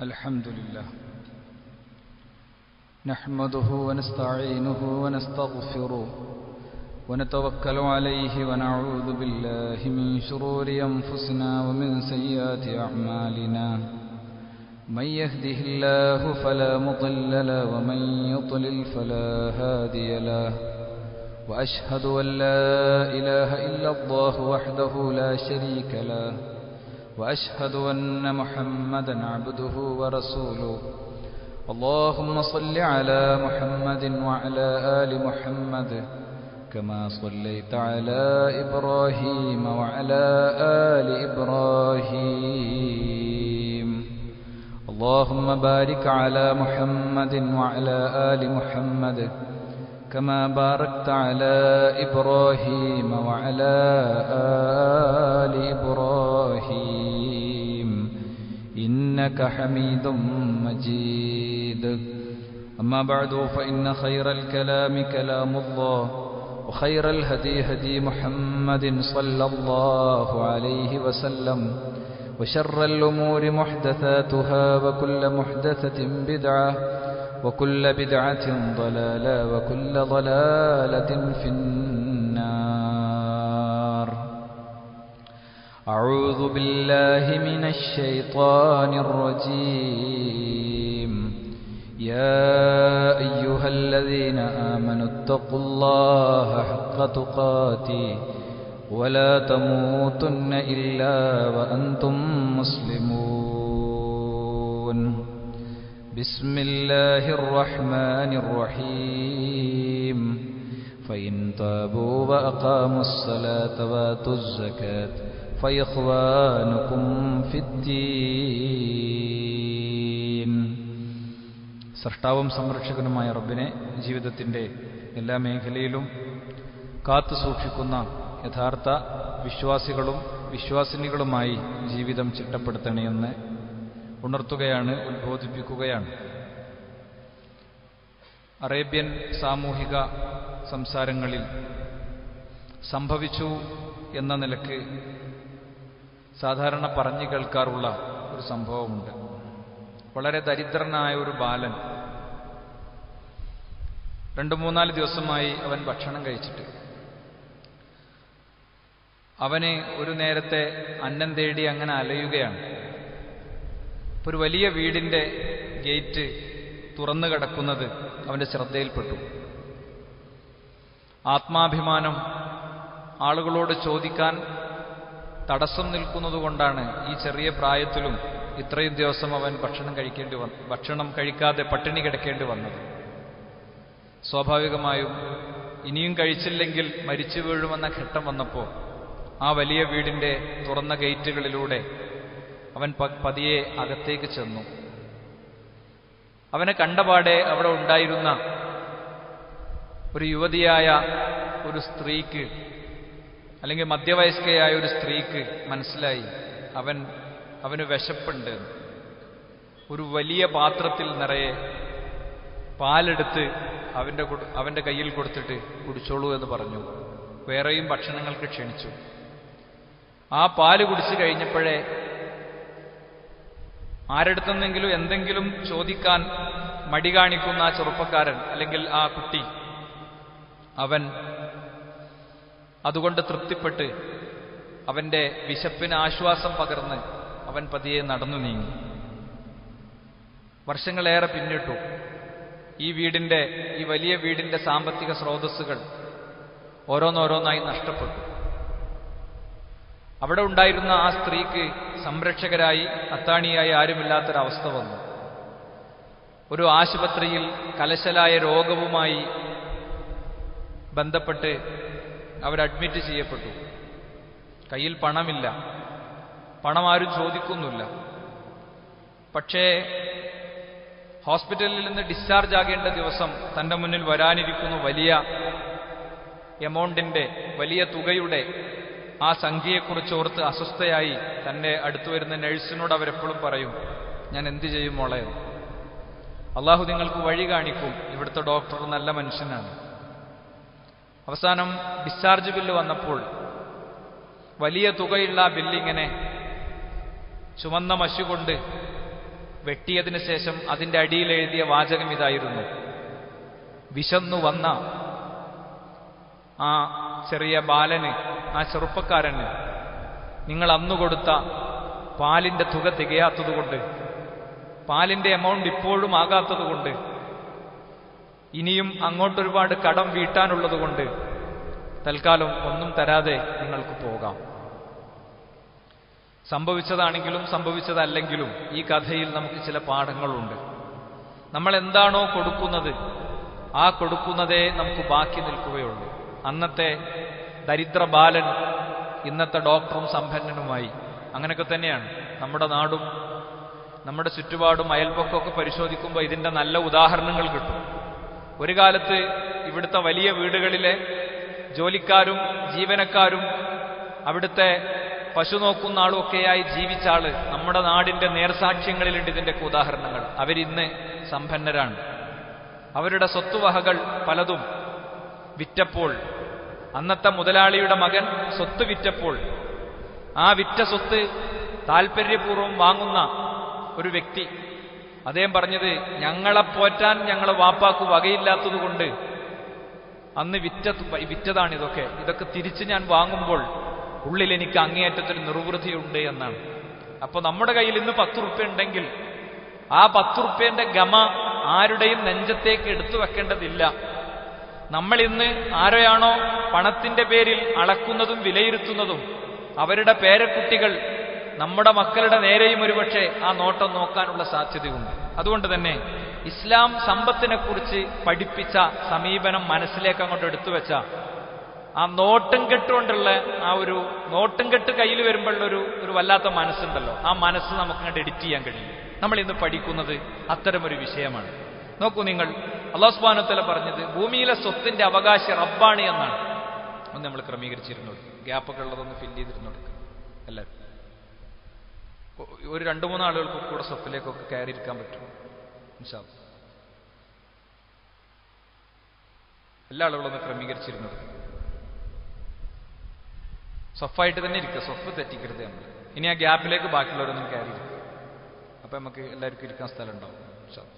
الحمد لله نحمده ونستعينه ونستغفره ونتوكل عليه ونعوذ بالله من شرور أنفسنا ومن سيئات أعمالنا من يهده الله فلا مضل له ومن يضلل فلا هادي له وأشهد أن لا إله إلا الله وحده لا شريك له وأشهد أن محمدا عبده ورسوله اللهم صل على محمد وعلى آل محمد كما صليت على إبراهيم وعلى آل إبراهيم اللهم بارك على محمد وعلى آل محمد كما باركت على إبراهيم وعلى آل إبراهيم إنك حميد مجيد أما بعد فإن خير الكلام كلام الله وخير الهدي هدي محمد صلى الله عليه وسلم وشر الأمور محدثاتها وكل محدثة بدعة وكل بدعة ضلالة وكل ضلالة في النار أعوذ بالله من الشيطان الرجيم يا أيها الذين آمنوا اتقوا الله حق تقاته ولا تموتن إلا وأنتم مسلمون بسم الله الرحمن الرحيم فإن تابوا وأقاموا الصلاة وآتوا الزكاة فإخوانكم في الدين സൃഷ്ടാവും സംരക്ഷകനുമായ റബ്ബിനെ ജീവിതത്തിൻ്റെ എല്ലാ മേഖലയിലും കാത്തു സൂക്ഷിക്കുന്ന യഥാർത്ഥ വിശ്വാസികളും വിശ്വാസിനികളുമായി ജീവിതം ചിട്ടപ്പെടുത്തണമെന്ന് ഉണർത്തുകയാണ് ഉത്ബോധിപ്പിക്കുകയാണ് അറേബ്യൻ സാമൂഹിക സംസാരങ്ങളിൽ സംഭവിച്ചു എന്ന നിലക്ക് സാധാരണ പറഞ്ഞു കേൾക്കാറുള്ള ഒരു സംഭവമുണ്ട് വളരെ ദരിദ്രനായ ഒരു ബാലൻ രണ്ടു മൂന്നാല് ദിവസമായി അവൻ ഭക്ഷണം കഴിച്ചിട്ട് അവന് ഒരു നേരത്തെ അന്നം തേടി അങ്ങനെ അലയുകയാണ് ഒരു വലിയ വീടിന്റെ ഗേറ്റ് തുറന്നു കിടക്കുന്നത് അവന്റെ ശ്രദ്ധയിൽപ്പെട്ടു ആത്മാഭിമാനം ആളുകളോട് ചോദിക്കാൻ തടസ്സം നിൽക്കുന്നതുകൊണ്ടാണ് ഈ ചെറിയ പ്രായത്തിലും ഇത്രയും ദിവസം അവൻ ഭക്ഷണം കഴിക്കേണ്ടി വന്നു ഭക്ഷണം കഴിക്കാതെ പട്ടിണി കിടക്കേണ്ടി വന്നത് സ്വാഭാവികമായും ഇനിയും കഴിച്ചില്ലെങ്കിൽ മരിച്ചു വീഴുമെന്ന ഘട്ടം വന്നപ്പോൾ ആ വലിയ വീടിന്റെ തുറന്ന ഗേറ്റുകളിലൂടെ അവൻ പതിയെ അകത്തേക്ക് ചെന്നു അവനെ കണ്ടപാടെ അവിടെ ഉണ്ടായിരുന്ന ഒരു യുവതിയായ ഒരു സ്ത്രീക്ക് അല്ലെങ്കിൽ മധ്യവയസ്കയായ ഒരു സ്ത്രീക്ക് മനസ്സിലായി അവൻ അവന് വിശപ്പുണ്ട് ഒരു വലിയ പാത്രത്തിൽ നിറയെ പാലെടുത്ത് അവൻ്റെ അവൻ്റെ കയ്യിൽ കൊടുത്തിട്ട് കുടിച്ചോളൂ എന്ന് പറഞ്ഞു വേറെയും ഭക്ഷണങ്ങൾക്ക് ക്ഷണിച്ചു ആ പാല് കുടിച്ചു കഴിഞ്ഞപ്പോഴേ ആരെടുത്തെന്നെങ്കിലും എന്തെങ്കിലും ചോദിക്കാൻ മടി കാണിക്കുന്ന ആ ചെറുപ്പക്കാരൻ അല്ലെങ്കിൽ ആ കുട്ടി അവൻ അതുകൊണ്ട് തൃപ്തിപ്പെട്ട് അവന്റെ വിശപ്പിന് ആശ്വാസം പകർന്ന് അവൻ പതിയെ നടന്നു നീങ്ങി വർഷങ്ങളേറെ പിന്നിട്ടു ഈ വീടിന്റെ ഈ വലിയ വീടിന്റെ സാമ്പത്തിക സ്രോതസ്സുകൾ ഓരോന്നോരോന്നായി നഷ്ടപ്പെട്ടു അവിടെ ഉണ്ടായിരുന്ന ആ സ്ത്രീക്ക് സംരക്ഷകരായി അത്താണിയായി ആരുമില്ലാത്തൊരവസ്ഥ വന്നു ഒരു ആശുപത്രിയിൽ കലശലായ രോഗവുമായി ബന്ധപ്പെട്ട് അവർ അഡ്മിറ്റ് ചെയ്യപ്പെട്ടു കയ്യിൽ പണമില്ല പണം ആരും ചോദിക്കുന്നില്ല പക്ഷേ ഹോസ്പിറ്റലിൽ നിന്ന് ഡിസ്ചാർജ് ആകേണ്ട ദിവസം തന്റെ മുന്നിൽ വരാനിരിക്കുന്ന വലിയ എമൗണ്ടിന്റെ വലിയ തുകയുടെ ആ സംഖ്യയെക്കുറിച്ച് ഓർത്ത് അസ്വസ്ഥയായി തന്റെ അടുത്തു വരുന്ന നഴ്സിനോട് അവരെപ്പോഴും പറയും ഞാൻ എന്ത് ചെയ്യും മോളെ അള്ളാഹു നിങ്ങൾക്ക് വഴി കാണിക്കും ഇവിടുത്തെ ഡോക്ടർ നല്ല മനുഷ്യനാണ് അവസാനം ഡിസ്ചാർജ് ബില്ല് വന്നപ്പോൾ വലിയ തുകയുള്ള ആ ബില്ലിങ്ങനെ ചുമന്ന മഷി കൊണ്ട് വെട്ടിയതിനു ശേഷം അതിന്റെ അടിയിൽ എഴുതിയ വാചകം ഇതായിരുന്നു വിശന്നു വന്ന ആ ചെറിയ ബാലന് ആ ചെറുപ്പക്കാരന് നിങ്ങൾ അന്നു കൊടുത്ത പാലിന്റെ തുക തികയാത്തതുകൊണ്ട് പാലിന്റെ എമൗണ്ട് ഇപ്പോഴും ആകാത്തതുകൊണ്ട് ഇനിയും അങ്ങോട്ടൊരുപാട് കടം വീട്ടാനുള്ളതുകൊണ്ട് തൽക്കാലം ഒന്നും തരാതെ നിങ്ങൾക്ക് പോകാം സംഭവിച്ചതാണെങ്കിലും സംഭവിച്ചതല്ലെങ്കിലും ഈ കഥയിൽ നമുക്ക് ചില പാഠങ്ങളുണ്ട് നമ്മൾ എന്താണോ കൊടുക്കുന്നത് ആ കൊടുക്കുന്നതേ നമുക്ക് ബാക്കി നിൽക്കുകയുള്ളൂ അന്നത്തെ ദരിദ്ര ബാലൻ ഇന്നത്തെ ഡോക്ടറും സമ്പന്നനുമായി അങ്ങനെയൊക്കെ തന്നെയാണ് നമ്മുടെ നാടും നമ്മുടെ ചുറ്റുപാടും അയൽപക്കമൊക്കെ പരിശോധിക്കുമ്പോൾ ഇതിന്റെ നല്ല ഉദാഹരണങ്ങൾ കിട്ടും ഒരു കാലത്ത് ഇവിടുത്തെ വലിയ വീടുകളിലെ ജോലിക്കാരും ജീവനക്കാരും അവിടുത്തെ പശു നോക്കുന്ന ആളും ഒക്കെയായി ജീവിച്ച ആള് നമ്മുടെ നാടിന്റെ നേർസാക്ഷ്യങ്ങളിലുണ്ട് ഇതിന്റെയൊക്കെ ഉദാഹരണങ്ങൾ അവരിന്ന് സമ്പന്നരാണ് അവരുടെ സ്വത്തുവകകൾ പലതും വിറ്റപ്പോൾ അന്നത്തെ മുതലാളിയുടെ മകൻ സ്വത്ത് വിറ്റപ്പോൾ ആ വിറ്റ സ്വത്ത് താല്പര്യപൂർവ്വം വാങ്ങുന്ന ഒരു വ്യക്തി അദ്ദേഹം പറഞ്ഞത് ഞങ്ങളെ പോറ്റാൻ ഞങ്ങളെ വാപ്പാക്ക് വകയില്ലാത്തതുകൊണ്ട് അന്ന് വിറ്റ വിറ്റതാണ് ഇതൊക്കെ ഇതൊക്കെ തിരിച്ച് ഞാൻ വാങ്ങുമ്പോൾ ഉള്ളിൽ എനിക്ക് അങ്ങേയറ്റത്തൊരു നിർവൃതിയുണ്ട് എന്നാണ് അപ്പൊ നമ്മുടെ കയ്യിൽ ഇന്ന് പത്ത് റുപ്യ ഉണ്ടെങ്കിൽ ആ പത്ത് റുപ്യന്റെ ഗമ ആരുടെയും നെഞ്ചത്തേക്ക് എടുത്തു വെക്കേണ്ടതില്ല നമ്മൾ ഇന്ന് ആരെയാണോ പണത്തിന്റെ പേരിൽ അളക്കുന്നതും വിലയിരുത്തുന്നതും അവരുടെ പേരക്കുട്ടികൾ നമ്മുടെ മക്കളുടെ നേരെയും ഒരുപക്ഷെ ആ നോട്ടം നോക്കാനുള്ള സാധ്യതയുണ്ട് അതുകൊണ്ട് തന്നെ ഇസ്ലാം സമ്പത്തിനെ കുറിച്ച് പഠിപ്പിച്ച സമീപനം മനസ്സിലേക്ക് അങ്ങോട്ട് എടുത്തു വെച്ച ആ നോട്ടും കെട്ടുകൊണ്ടുള്ള ആ ഒരു നോട്ടും കെട്ട് കയ്യിൽ വരുമ്പോഴുള്ള ഒരു ഒരു വല്ലാത്ത മനസ്സുണ്ടല്ലോ ആ മനസ്സ് നമുക്ക് അങ്ങോട്ട് എഡിറ്റ് ചെയ്യാൻ കഴിയും നമ്മൾ ഇന്ന് പഠിക്കുന്നത് അത്തരമൊരു വിഷയമാണ് നോക്കൂ നിങ്ങൾ അള്ളാഹുസ്ബാനത്തല പറഞ്ഞത് ഭൂമിയിലെ സ്വത്തിന്റെ അവകാശി റബ്ബാണ് എന്നാണ് ഒന്ന് നമ്മൾ ക്രമീകരിച്ചിരുന്നു ഗ്യാപ്പൊക്കെ ഉള്ളതൊന്ന് ഫില്ല് ചെയ്തിരുന്നു എല്ലാവരും ഒരു രണ്ടു മൂന്ന് ആളുകൾക്ക് കൂടെ സ്വത്തിലേക്കൊക്കെ കയറിയിരിക്കാൻ പറ്റും ഇൻഷാ അല്ലാ. എല്ലാ ആളുകളും ഒന്ന് ക്രമീകരിച്ചിരുന്നത് സ്വഫായിട്ട് തന്നെ ഇരിക്കുക സ്വഫ് തെറ്റിക്കരുത് നമ്മൾ ഇനി ആ ഗ്യാപ്പിലേക്ക് ബാക്കിയുള്ളവരൊന്നും കയറിയിരിക്കും അപ്പൊ നമുക്ക് എല്ലാവർക്കും ഇരിക്കാൻ സ്ഥലം ഉണ്ടാവും ഇൻഷാ അല്ലാ.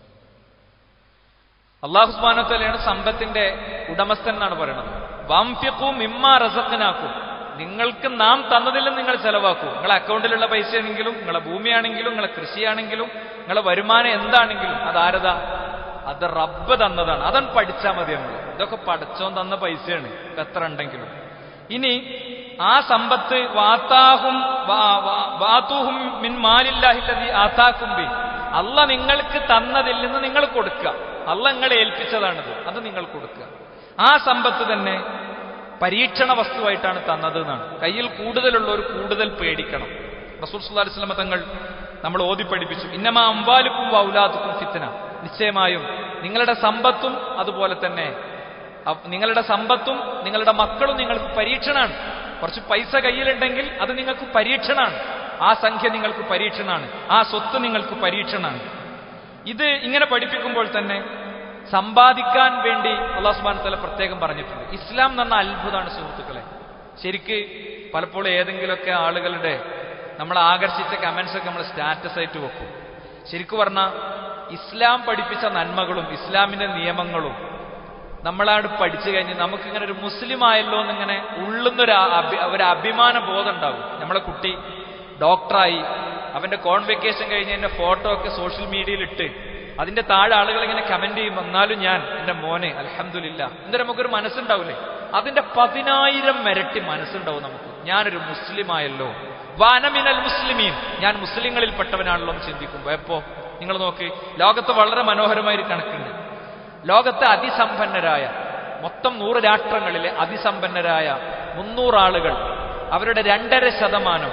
അള്ളാഹു സുബാനത്തലയാണ് സമ്പത്തിന്റെ ഉടമസ്ഥൻ എന്നാണ് പറയുന്നത് വംഫ്യക്കും ഇമ്മ റസത്തിനാക്കും നിങ്ങൾക്ക് നാം തന്നതിലും നിങ്ങൾ ചെലവാക്കൂ നിങ്ങളെ അക്കൗണ്ടിലുള്ള പൈസയാണെങ്കിലും നിങ്ങളെ ഭൂമിയാണെങ്കിലും നിങ്ങളെ കൃഷിയാണെങ്കിലും നിങ്ങളെ വരുമാനം എന്താണെങ്കിലും അത് ആരതാ അത് റബ്ബ് തന്നതാണ് അതാണ് പഠിച്ചാൽ മതി നമ്മൾ ഇതൊക്കെ പഠിച്ചോൻ തന്ന പൈസയാണ് ഇപ്പൊ എത്ര ഉണ്ടെങ്കിലും ഇനി ആ സമ്പത്ത് വാത്താഹും വാ- വാ- വാത്തൂഹും മിൻ മാലില്ലാഹില്ലതി ആത്താക്കും ബി അല്ല നിങ്ങൾക്ക് തന്നതിൽ നിന്ന് നിങ്ങൾ കൊടുക്കുക അല്ല നിങ്ങളെ ഏൽപ്പിച്ചതാണിത് അത് നിങ്ങൾ കൊടുക്കുക ആ സമ്പത്ത് തന്നെ പരീക്ഷണ വസ്തുവായിട്ടാണ് തന്നത് എന്നാണ് കയ്യിൽ കൂടുതലുള്ളവർ കൂടുതൽ പേടിക്കണം റസൂൽ സുല്ലാ വസ്ലമ തങ്ങൾ നമ്മൾ ഓതി പഠിപ്പിച്ചു ഇന്നമ അമ്പാലുക്കും വൗലാത്തുക്കും ഫിത്തന നിശ്ചയമായും നിങ്ങളുടെ സമ്പത്തും അതുപോലെ തന്നെ അ- നിങ്ങളുടെ സമ്പത്തും നിങ്ങളുടെ മക്കളും നിങ്ങൾക്ക് പരീക്ഷണാണ് കുറച്ച് പൈസ കയ്യിലുണ്ടെങ്കിൽ അത് നിങ്ങൾക്ക് പരീക്ഷണാണ് ആ സംഖ്യ നിങ്ങൾക്ക് പരീക്ഷണാണ് ആ സ്വത്ത് നിങ്ങൾക്ക് പരീക്ഷണാണ് ഇത് ഇങ്ങനെ പഠിപ്പിക്കുമ്പോൾ തന്നെ സമ്പാദിക്കാൻ വേണ്ടി അള്ളാഹു സുബാൻ തല പ്രത്യേകം പറഞ്ഞിട്ടുണ്ട് ഇസ്ലാം എന്ന് പറഞ്ഞ അത്ഭുതമാണ് സുഹൃത്തുക്കളെ ശരിക്ക് പലപ്പോഴും ഏതെങ്കിലുമൊക്കെ ആളുകളുടെ നമ്മളെ ആകർഷിച്ച കമന്റ്സ് ഒക്കെ നമ്മൾ സ്റ്റാറ്റസ് ആയിട്ട് വെക്കും ശരിക്കു പറഞ്ഞാൽ ഇസ്ലാം പഠിപ്പിച്ച നന്മകളും ഇസ്ലാമിന്റെ നിയമങ്ങളും നമ്മളാട് പഠിച്ചു കഴിഞ്ഞ് നമുക്കിങ്ങനെ ഒരു മുസ്ലിം ആയല്ലോ എന്നിങ്ങനെ ഉള്ളുന്നൊരു അഭി ഒരു അഭിമാന ബോധം ഉണ്ടാവും നമ്മളെ കുട്ടി ഡോക്ടറായി അവന്റെ കോൺവെക്കേഷൻ കഴിഞ്ഞ് എന്റെ ഫോട്ടോ ഒക്കെ സോഷ്യൽ മീഡിയയിൽ ഇട്ട് അതിന്റെ താഴെ ആളുകൾ ഇങ്ങനെ കമന്റ് ചെയ്യും എന്നാലും ഞാൻ എന്റെ മോനെ അലഹമില്ല എന്നിട്ട് നമുക്കൊരു മനസ്സുണ്ടാവില്ലേ അതിന്റെ പതിനായിരം ഇരട്ടി മനസ്സുണ്ടാവും നമുക്ക് ഞാനൊരു മുസ്ലിം ആയല്ലോ വാനമിനൽ മുസ്ലിമീൻ ഞാൻ മുസ്ലിങ്ങളിൽപ്പെട്ടവനാണല്ലോ എന്ന് ചിന്തിക്കുമ്പോ എപ്പോ നിങ്ങൾ നോക്ക് ലോകത്ത് വളരെ മനോഹരമായ ഒരു കണക്കുണ്ട് ലോകത്തെ അതിസമ്പന്നരായ മൊത്തം നൂറ് രാഷ്ട്രങ്ങളിലെ അതിസമ്പന്നരായ മുന്നൂറ് ആളുകൾ അവരുടെ രണ്ടര ശതമാനം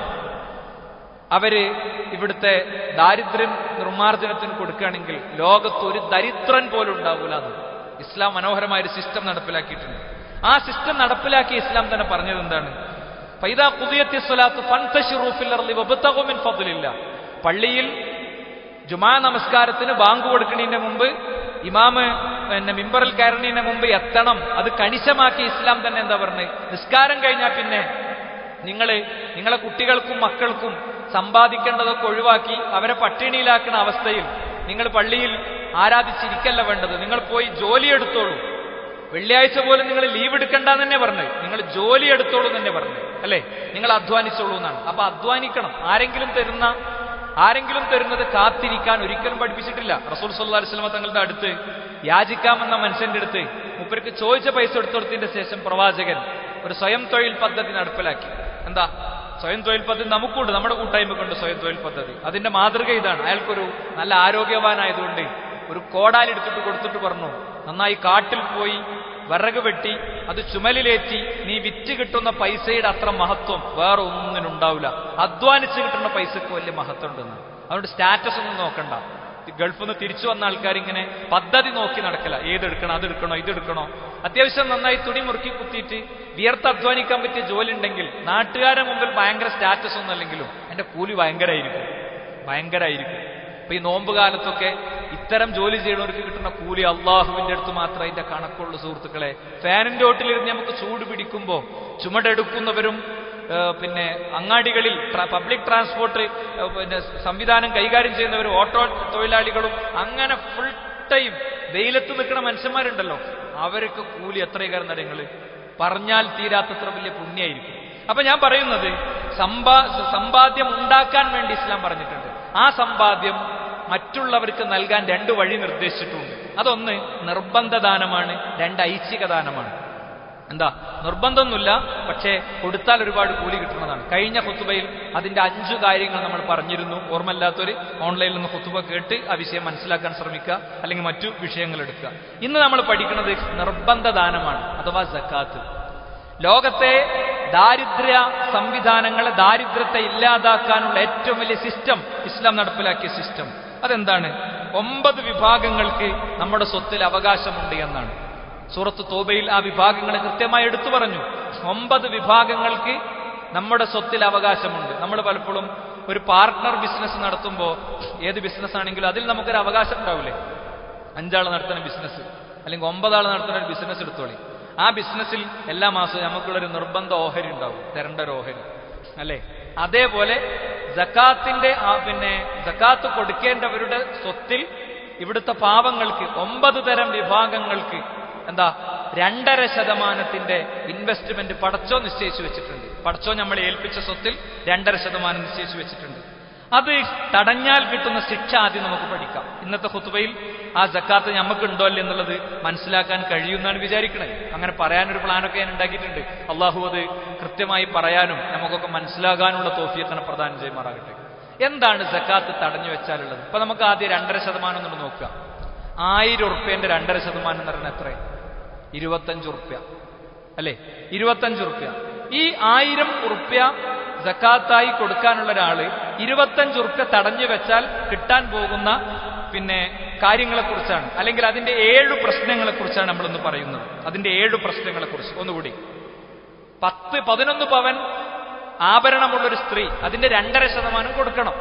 അവര് ഇവിടുത്തെ ദാരിദ്ര്യം നിർമ്മാർജ്ജനത്തിന് കൊടുക്കുകയാണെങ്കിൽ ലോകത്ത് ഒരു ദരിദ്രൻ പോലും ഉണ്ടാകൂല എന്ന് ഇസ്ലാം മനോഹരമായ ഒരു സിസ്റ്റം നടപ്പിലാക്കിയിട്ടുണ്ട് ആ സിസ്റ്റം നടപ്പിലാക്കിയ ഇസ്ലാം തന്നെ പറഞ്ഞത് എന്താണ് ഫൈദാ കുതിയത്തി സ്വലാത്ത് ഫൻതഷിറൂഫില്ലി വബത്തകുമിൻ ഫضലില്ല പള്ളിയിൽ ജുമാ നമസ്കാരത്തിന് ബാങ്ക് കൊടുക്കുന്നതിന് മുമ്പ് ഇമാമ് പിന്നെ മിമ്പറിൽ കയറുന്നതിന് മുമ്പ് എത്തണം അത് കണിശമാക്കി ഇസ്ലാം തന്നെ എന്താ പറഞ്ഞത് നിസ്കാരം കഴിഞ്ഞാൽ പിന്നെ നിങ്ങൾ നിങ്ങളെ കുട്ടികൾക്കും മക്കൾക്കും സമ്പാദിക്കേണ്ടതൊക്കെ ഒഴിവാക്കി അവരെ പട്ടിണിയിലാക്കുന്ന അവസ്ഥയിൽ നിങ്ങൾ പള്ളിയിൽ ആരാധിച്ചിരിക്കല്ല വേണ്ടത് നിങ്ങൾ പോയി ജോലി എടുത്തോളൂ വെള്ളിയാഴ്ച പോലും നിങ്ങൾ ലീവ് എടുക്കണ്ടെന്ന് തന്നെ പറഞ്ഞത് നിങ്ങൾ ജോലി എടുത്തോളൂ എന്ന് തന്നെ പറഞ്ഞത് അല്ലേ നിങ്ങൾ അധ്വാനിച്ചോളൂ എന്നാണ് അപ്പൊ അധ്വാനിക്കണം ആരെങ്കിലും തരുന്ന ആരെങ്കിലും തരുന്നത് കാത്തിരിക്കാൻ ഒരിക്കലും പഠിപ്പിച്ചിട്ടില്ല റസൂൽ സല്ലല്ലാഹു അലൈഹി വസല്ലമ തങ്ങളുടെ അടുത്ത് യാചിക്കാമെന്ന മനുഷ്യന്റെ അടുത്ത് മൂപ്പർക്ക് ചോദിച്ച പൈസ എടുത്തു കൊടുത്തതിന്റെ ശേഷം പ്രവാചകൻ ഒരു സ്വയം തൊഴിൽ പദ്ധതി നടപ്പിലാക്കി എന്താ സ്വയം തൊഴിൽ പദ്ധതി നമുക്കുണ്ട് നമ്മുടെ കൂട്ടായ്മക്കുണ്ട് സ്വയം തൊഴിൽ പദ്ധതി അതിന്റെ മാതൃക ഇതാണ് അയാൾക്കൊരു നല്ല ആരോഗ്യവാനായതുകൊണ്ട് ഒരു കോടാലെടുത്തിട്ട് കൊടുത്തിട്ട് പറഞ്ഞു നന്നായി കാട്ടിൽ പോയി വിറക് വെട്ടി അത് ചുമലിലേറ്റി നീ വിറ്റ് കിട്ടുന്ന പൈസയുടെ അത്ര മഹത്വം വേറെ ഒന്നിനുണ്ടാവില്ല അധ്വാനിച്ച് കിട്ടുന്ന പൈസക്ക് വലിയ മഹത്വം ഉണ്ടെന്ന് അതുകൊണ്ട് സ്റ്റാറ്റസ് ഒന്നും നോക്കണ്ട ഗൾഫിൽ നിന്ന് തിരിച്ചു വന്ന ആൾക്കാർ ഇങ്ങനെ പദ്ധതി നോക്കി നടക്കില്ല ഏതെടുക്കണോ അതെടുക്കണോ ഇതെടുക്കണോ അത്യാവശ്യം നന്നായി തുണി മുറുക്കി കുത്തിയിട്ട് വിയർത്ത് അധ്വാനിക്കാൻ പറ്റിയ ജോലി ഉണ്ടെങ്കിൽ നാട്ടുകാരുടെ മുമ്പിൽ ഭയങ്കര സ്റ്റാറ്റസ് ഒന്നും അല്ലെങ്കിലും എന്റെ കൂലി ഭയങ്കരമായിരിക്കും ഭയങ്കരമായിരിക്കും ഇപ്പൊ ഈ നോമ്പ് കാലത്തൊക്കെ ഇത്തരം ജോലി ചെയ്യുന്നവർക്ക് കിട്ടുന്ന കൂലി അള്ളാഹുവിന്റെ അടുത്ത് മാത്രമേ അതിന്റെ കണക്കുള്ളൂ സുഹൃത്തുക്കളെ ഫാനിന്റെ ഓട്ടിലിരുന്ന് നമുക്ക് ചൂട് പിടിക്കുമ്പോൾ ചുമടെടുക്കുന്നവരും ഏഹ് പിന്നെ അങ്ങാടികളിൽ ട്ര- പബ്ലിക് ട്രാൻസ്പോർട്ട് ഏഹ് പിന്നെ സംവിധാനം കൈകാര്യം ചെയ്യുന്നവരും ഓട്ടോ തൊഴിലാളികളും അങ്ങനെ ഫുൾ ടൈം വെയിലത്ത് നിൽക്കുന്ന മനുഷ്യന്മാരുണ്ടല്ലോ അവർക്ക് കൂലി എത്രയും നിങ്ങൾ പറഞ്ഞാൽ തീരാത്തത്ര വലിയ പുണ്യായിരിക്കും അപ്പൊ ഞാൻ പറയുന്നത് സമ്പാ സമ്പാദ്യം ഉണ്ടാക്കാൻ വേണ്ടി ഇസ്ലാം പറഞ്ഞിട്ടുണ്ട് ആ സമ്പാദ്യം മറ്റുള്ളവർക്ക് നൽകാൻ രണ്ട് വഴി നിർദ്ദേശിച്ചിട്ടുണ്ട് അതൊന്ന് നിർബന്ധ ദാനമാണ് രണ്ട് ഐച്ഛിക ദാനമാണ് എന്താ നിർബന്ധമൊന്നുമില്ല പക്ഷേ കൊടുത്താൽ ഒരുപാട് കൂലി കിട്ടുന്നതാണ് കഴിഞ്ഞ ഹുത്തുബയിൽ അതിന്റെ അഞ്ചു കാര്യങ്ങൾ നമ്മൾ പറഞ്ഞിരുന്നു ഓർമ്മയില്ലാത്തൊരു ഓൺലൈനിൽ നിന്ന് ഹുത്തുബ കേട്ട് ആ വിഷയം മനസ്സിലാക്കാൻ ശ്രമിക്കുക അല്ലെങ്കിൽ മറ്റു വിഷയങ്ങൾ എടുക്കുക ഇന്ന് നമ്മൾ പഠിക്കുന്നത് നിർബന്ധ ദാനമാണ് അഥവാ സക്കാത്ത് ലോകത്തെ ദാരിദ്ര്യ സംവിധാനങ്ങളെ ദാരിദ്ര്യത്തെ ഇല്ലാതാക്കാനുള്ള ഏറ്റവും വലിയ സിസ്റ്റം ഇസ്ലാം നടപ്പിലാക്കിയ സിസ്റ്റം അതെന്താണ് ഒമ്പത് വിഭാഗങ്ങൾക്ക് നമ്മുടെ സ്വത്തിൽ അവകാശമുണ്ട് എന്നാണ് സൂറത്ത് തോബയിൽ ആ വിഭാഗങ്ങളെ കൃത്യമായി എടുത്തു പറഞ്ഞു ഒമ്പത് വിഭാഗങ്ങൾക്ക് നമ്മുടെ സ്വത്തിൽ അവകാശമുണ്ട് നമ്മൾ പലപ്പോഴും ഒരു പാർട്ട്ണർ ബിസിനസ് നടത്തുമ്പോൾ ഏത് ബിസിനസ് ആണെങ്കിലും അതിൽ നമുക്കൊരു അവകാശം ഉണ്ടാവില്ലേ അഞ്ചാൾ നടത്തുന്ന ബിസിനസ് അല്ലെങ്കിൽ ഒമ്പതാൾ നടത്തുന്ന ഒരു ബിസിനസ് എടുത്തോളി ആ ബിസിനസ്സിൽ എല്ലാ മാസവും നമുക്കുള്ളൊരു നിർബന്ധ ഓഹരി ഉണ്ടാവും തരേണ്ട ഒരു ഓഹരി അല്ലേ അതേപോലെ ജക്കാത്തിന്റെ ആ പിന്നെ ജക്കാത്ത് കൊടുക്കേണ്ടവരുടെ സ്വത്തിൽ ഇവിടുത്തെ പാവങ്ങൾക്ക് ഒമ്പത് തരം വിഭാഗങ്ങൾക്ക് എന്താ രണ്ടര ശതമാനത്തിന്റെ ഇൻവെസ്റ്റ്മെന്റ് പടച്ചോ നിശ്ചയിച്ചു വെച്ചിട്ടുണ്ട് പടച്ചോ നമ്മളെ ഏൽപ്പിച്ച സ്വത്തിൽ രണ്ടര ശതമാനം നിശ്ചയിച്ചു വെച്ചിട്ടുണ്ട് അത് തടഞ്ഞാൽ കിട്ടുന്ന ശിക്ഷ ആദ്യം നമുക്ക് പഠിക്കാം ഇന്നത്തെ ഹുത്തുബയിൽ ആ ജക്കാത്ത് നമുക്കുണ്ടോ അല്ലേ എന്നുള്ളത് മനസ്സിലാക്കാൻ കഴിയുമെന്നാണ് വിചാരിക്കുന്നത് അങ്ങനെ പറയാനൊരു പ്ലാനൊക്കെ ഞാൻ ഉണ്ടാക്കിയിട്ടുണ്ട് അള്ളാഹു അത് കൃത്യമായി പറയാനും നമുക്കൊക്കെ മനസ്സിലാകാനുള്ള തോഫിയത്തിനെ പ്രദാനം ചെയ്യുമാറാകട്ടെ എന്താണ് ജക്കാത്ത് തടഞ്ഞു വെച്ചാലുള്ളത് ഇപ്പൊ നമുക്ക് ആദ്യം രണ്ടര ശതമാനം ഒന്ന് നോക്കുക ആയിരം ഉറുപ്പ്യന്റെ രണ്ടര ശതമാനം എന്ന് പറഞ്ഞാൽ എത്ര ഇരുപത്തഞ്ച് ഉറുപ്പ്യ അല്ലേ ഇരുപത്തഞ്ച് ഉറുപ്പ്യ ഈ ആയിരം ഉറുപ്പ്യ ജക്കാത്തായി കൊടുക്കാനുള്ള ഒരാള് ഇരുപത്തഞ്ച് ഉറുപ്പ്യ തടഞ്ഞു വെച്ചാൽ കിട്ടാൻ പോകുന്ന പിന്നെ കാര്യങ്ങളെക്കുറിച്ചാണ് അല്ലെങ്കിൽ അതിന്റെ ഏഴ് പ്രശ്നങ്ങളെക്കുറിച്ചാണ് നമ്മളിന്ന് പറയുന്നത് അതിന്റെ ഏഴ് പ്രശ്നങ്ങളെക്കുറിച്ച് ഒന്നുകൂടി പത്ത് പതിനൊന്ന് പവൻ ആഭരണമുള്ളൊരു സ്ത്രീ അതിന്റെ രണ്ടര ശതമാനം കൊടുക്കണം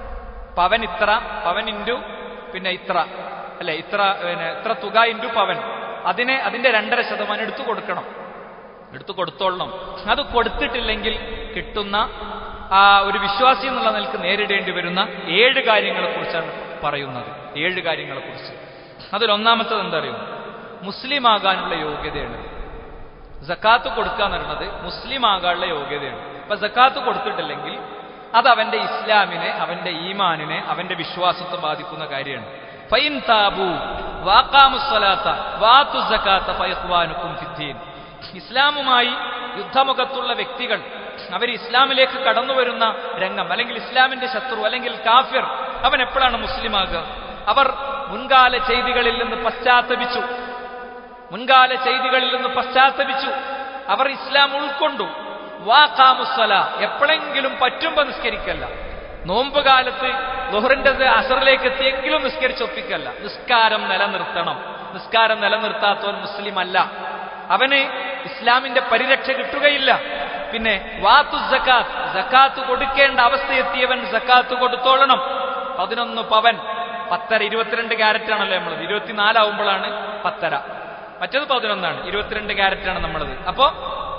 പവൻ ഇത്ര പവൻ ഇൻറ്റു പിന്നെ ഇത്ര അല്ലെ ഇത്ര പിന്നെ ഇത്ര തുക ഇൻറ്റു പവൻ അതിനെ അതിന്റെ രണ്ടര ശതമാനം എടുത്തു കൊടുക്കണം എടുത്തു കൊടുത്തോളണം അത് കൊടുത്തിട്ടില്ലെങ്കിൽ കിട്ടുന്ന ആ ഒരു വിശ്വാസി എന്നുള്ള നിലക്ക് നേരിടേണ്ടി വരുന്ന ഏഴ് കാര്യങ്ങളെക്കുറിച്ചാണ് പറയുന്നത് ഏഴ് കാര്യങ്ങളെക്കുറിച്ച് അതിലൊന്നാമത്തത് എന്താ അറിയോ മുസ്ലിം ആകാനുള്ള യോഗ്യതയാണ് ജക്കാത്ത് കൊടുക്കുക എന്ന് പറയുന്നത് മുസ്ലിം ആകാനുള്ള യോഗ്യതയാണ് അപ്പൊ ജക്കാത്ത് കൊടുത്തിട്ടില്ലെങ്കിൽ അത് അവന്റെ ഇസ്ലാമിനെ അവന്റെ ഈമാനിനെ അവന്റെ വിശ്വാസത്തെ ബാധിക്കുന്ന കാര്യമാണ് ഫൈൻ താബു വാക്കാമുസ്വലാത്ത വാത്തു സക്കാത്ത ഫയഖ്വാനുക്കും ഫിദ്ദീൻ ഇസ്ലാമുമായി യുദ്ധമുഖത്തുള്ള വ്യക്തികൾ അവർ ഇസ്ലാമിലേക്ക് കടന്നു വരുന്ന രംഗം അല്ലെങ്കിൽ ഇസ്ലാമിന്റെ ശത്രു അല്ലെങ്കിൽ കാഫിർ അവൻ എപ്പോഴാണ് മുസ്ലിമാകുക അവർ മുൻകാല ചെയ്തികളിൽ നിന്ന് പശ്ചാത്തപിച്ചു മുൻകാല ചെയ്തികളിൽ നിന്ന് പശ്ചാത്തപിച്ചു അവർ ഇസ്ലാം ഉൾക്കൊണ്ടു വാക്കാമുസ്വല എപ്പോഴെങ്കിലും പറ്റുമ്പോ നിസ്കരിക്കല്ല നോമ്പ് കാലത്ത് ലുഹറിന്റെ അസറിലേക്ക് എത്തിയെങ്കിലും നിസ്കരിച്ചൊപ്പിക്കല്ല നിസ്കാരം നിലനിർത്തണം നിസ്കാരം നിലനിർത്താത്തവൻ മുസ്ലിം അല്ല അവന് ഇസ്ലാമിന്റെ പരിരക്ഷ കിട്ടുകയില്ല പിന്നെ വാത്തു ജക്കാത്ത് ജക്കാത്ത് കൊടുക്കേണ്ട അവസ്ഥയെത്തിയവൻ ജക്കാത്ത് കൊടുത്തോളണം പതിനൊന്ന് പവൻ പത്തര ഇരുപത്തിരണ്ട് ക്യാരറ്റ് ആണല്ലോ നമ്മളത് ഇരുപത്തിനാലാവുമ്പോഴാണ് പത്തര മറ്റത് പതിനൊന്നാണ് ഇരുപത്തിരണ്ട് ക്യാരറ്റ് ആണ് നമ്മളത് അപ്പോ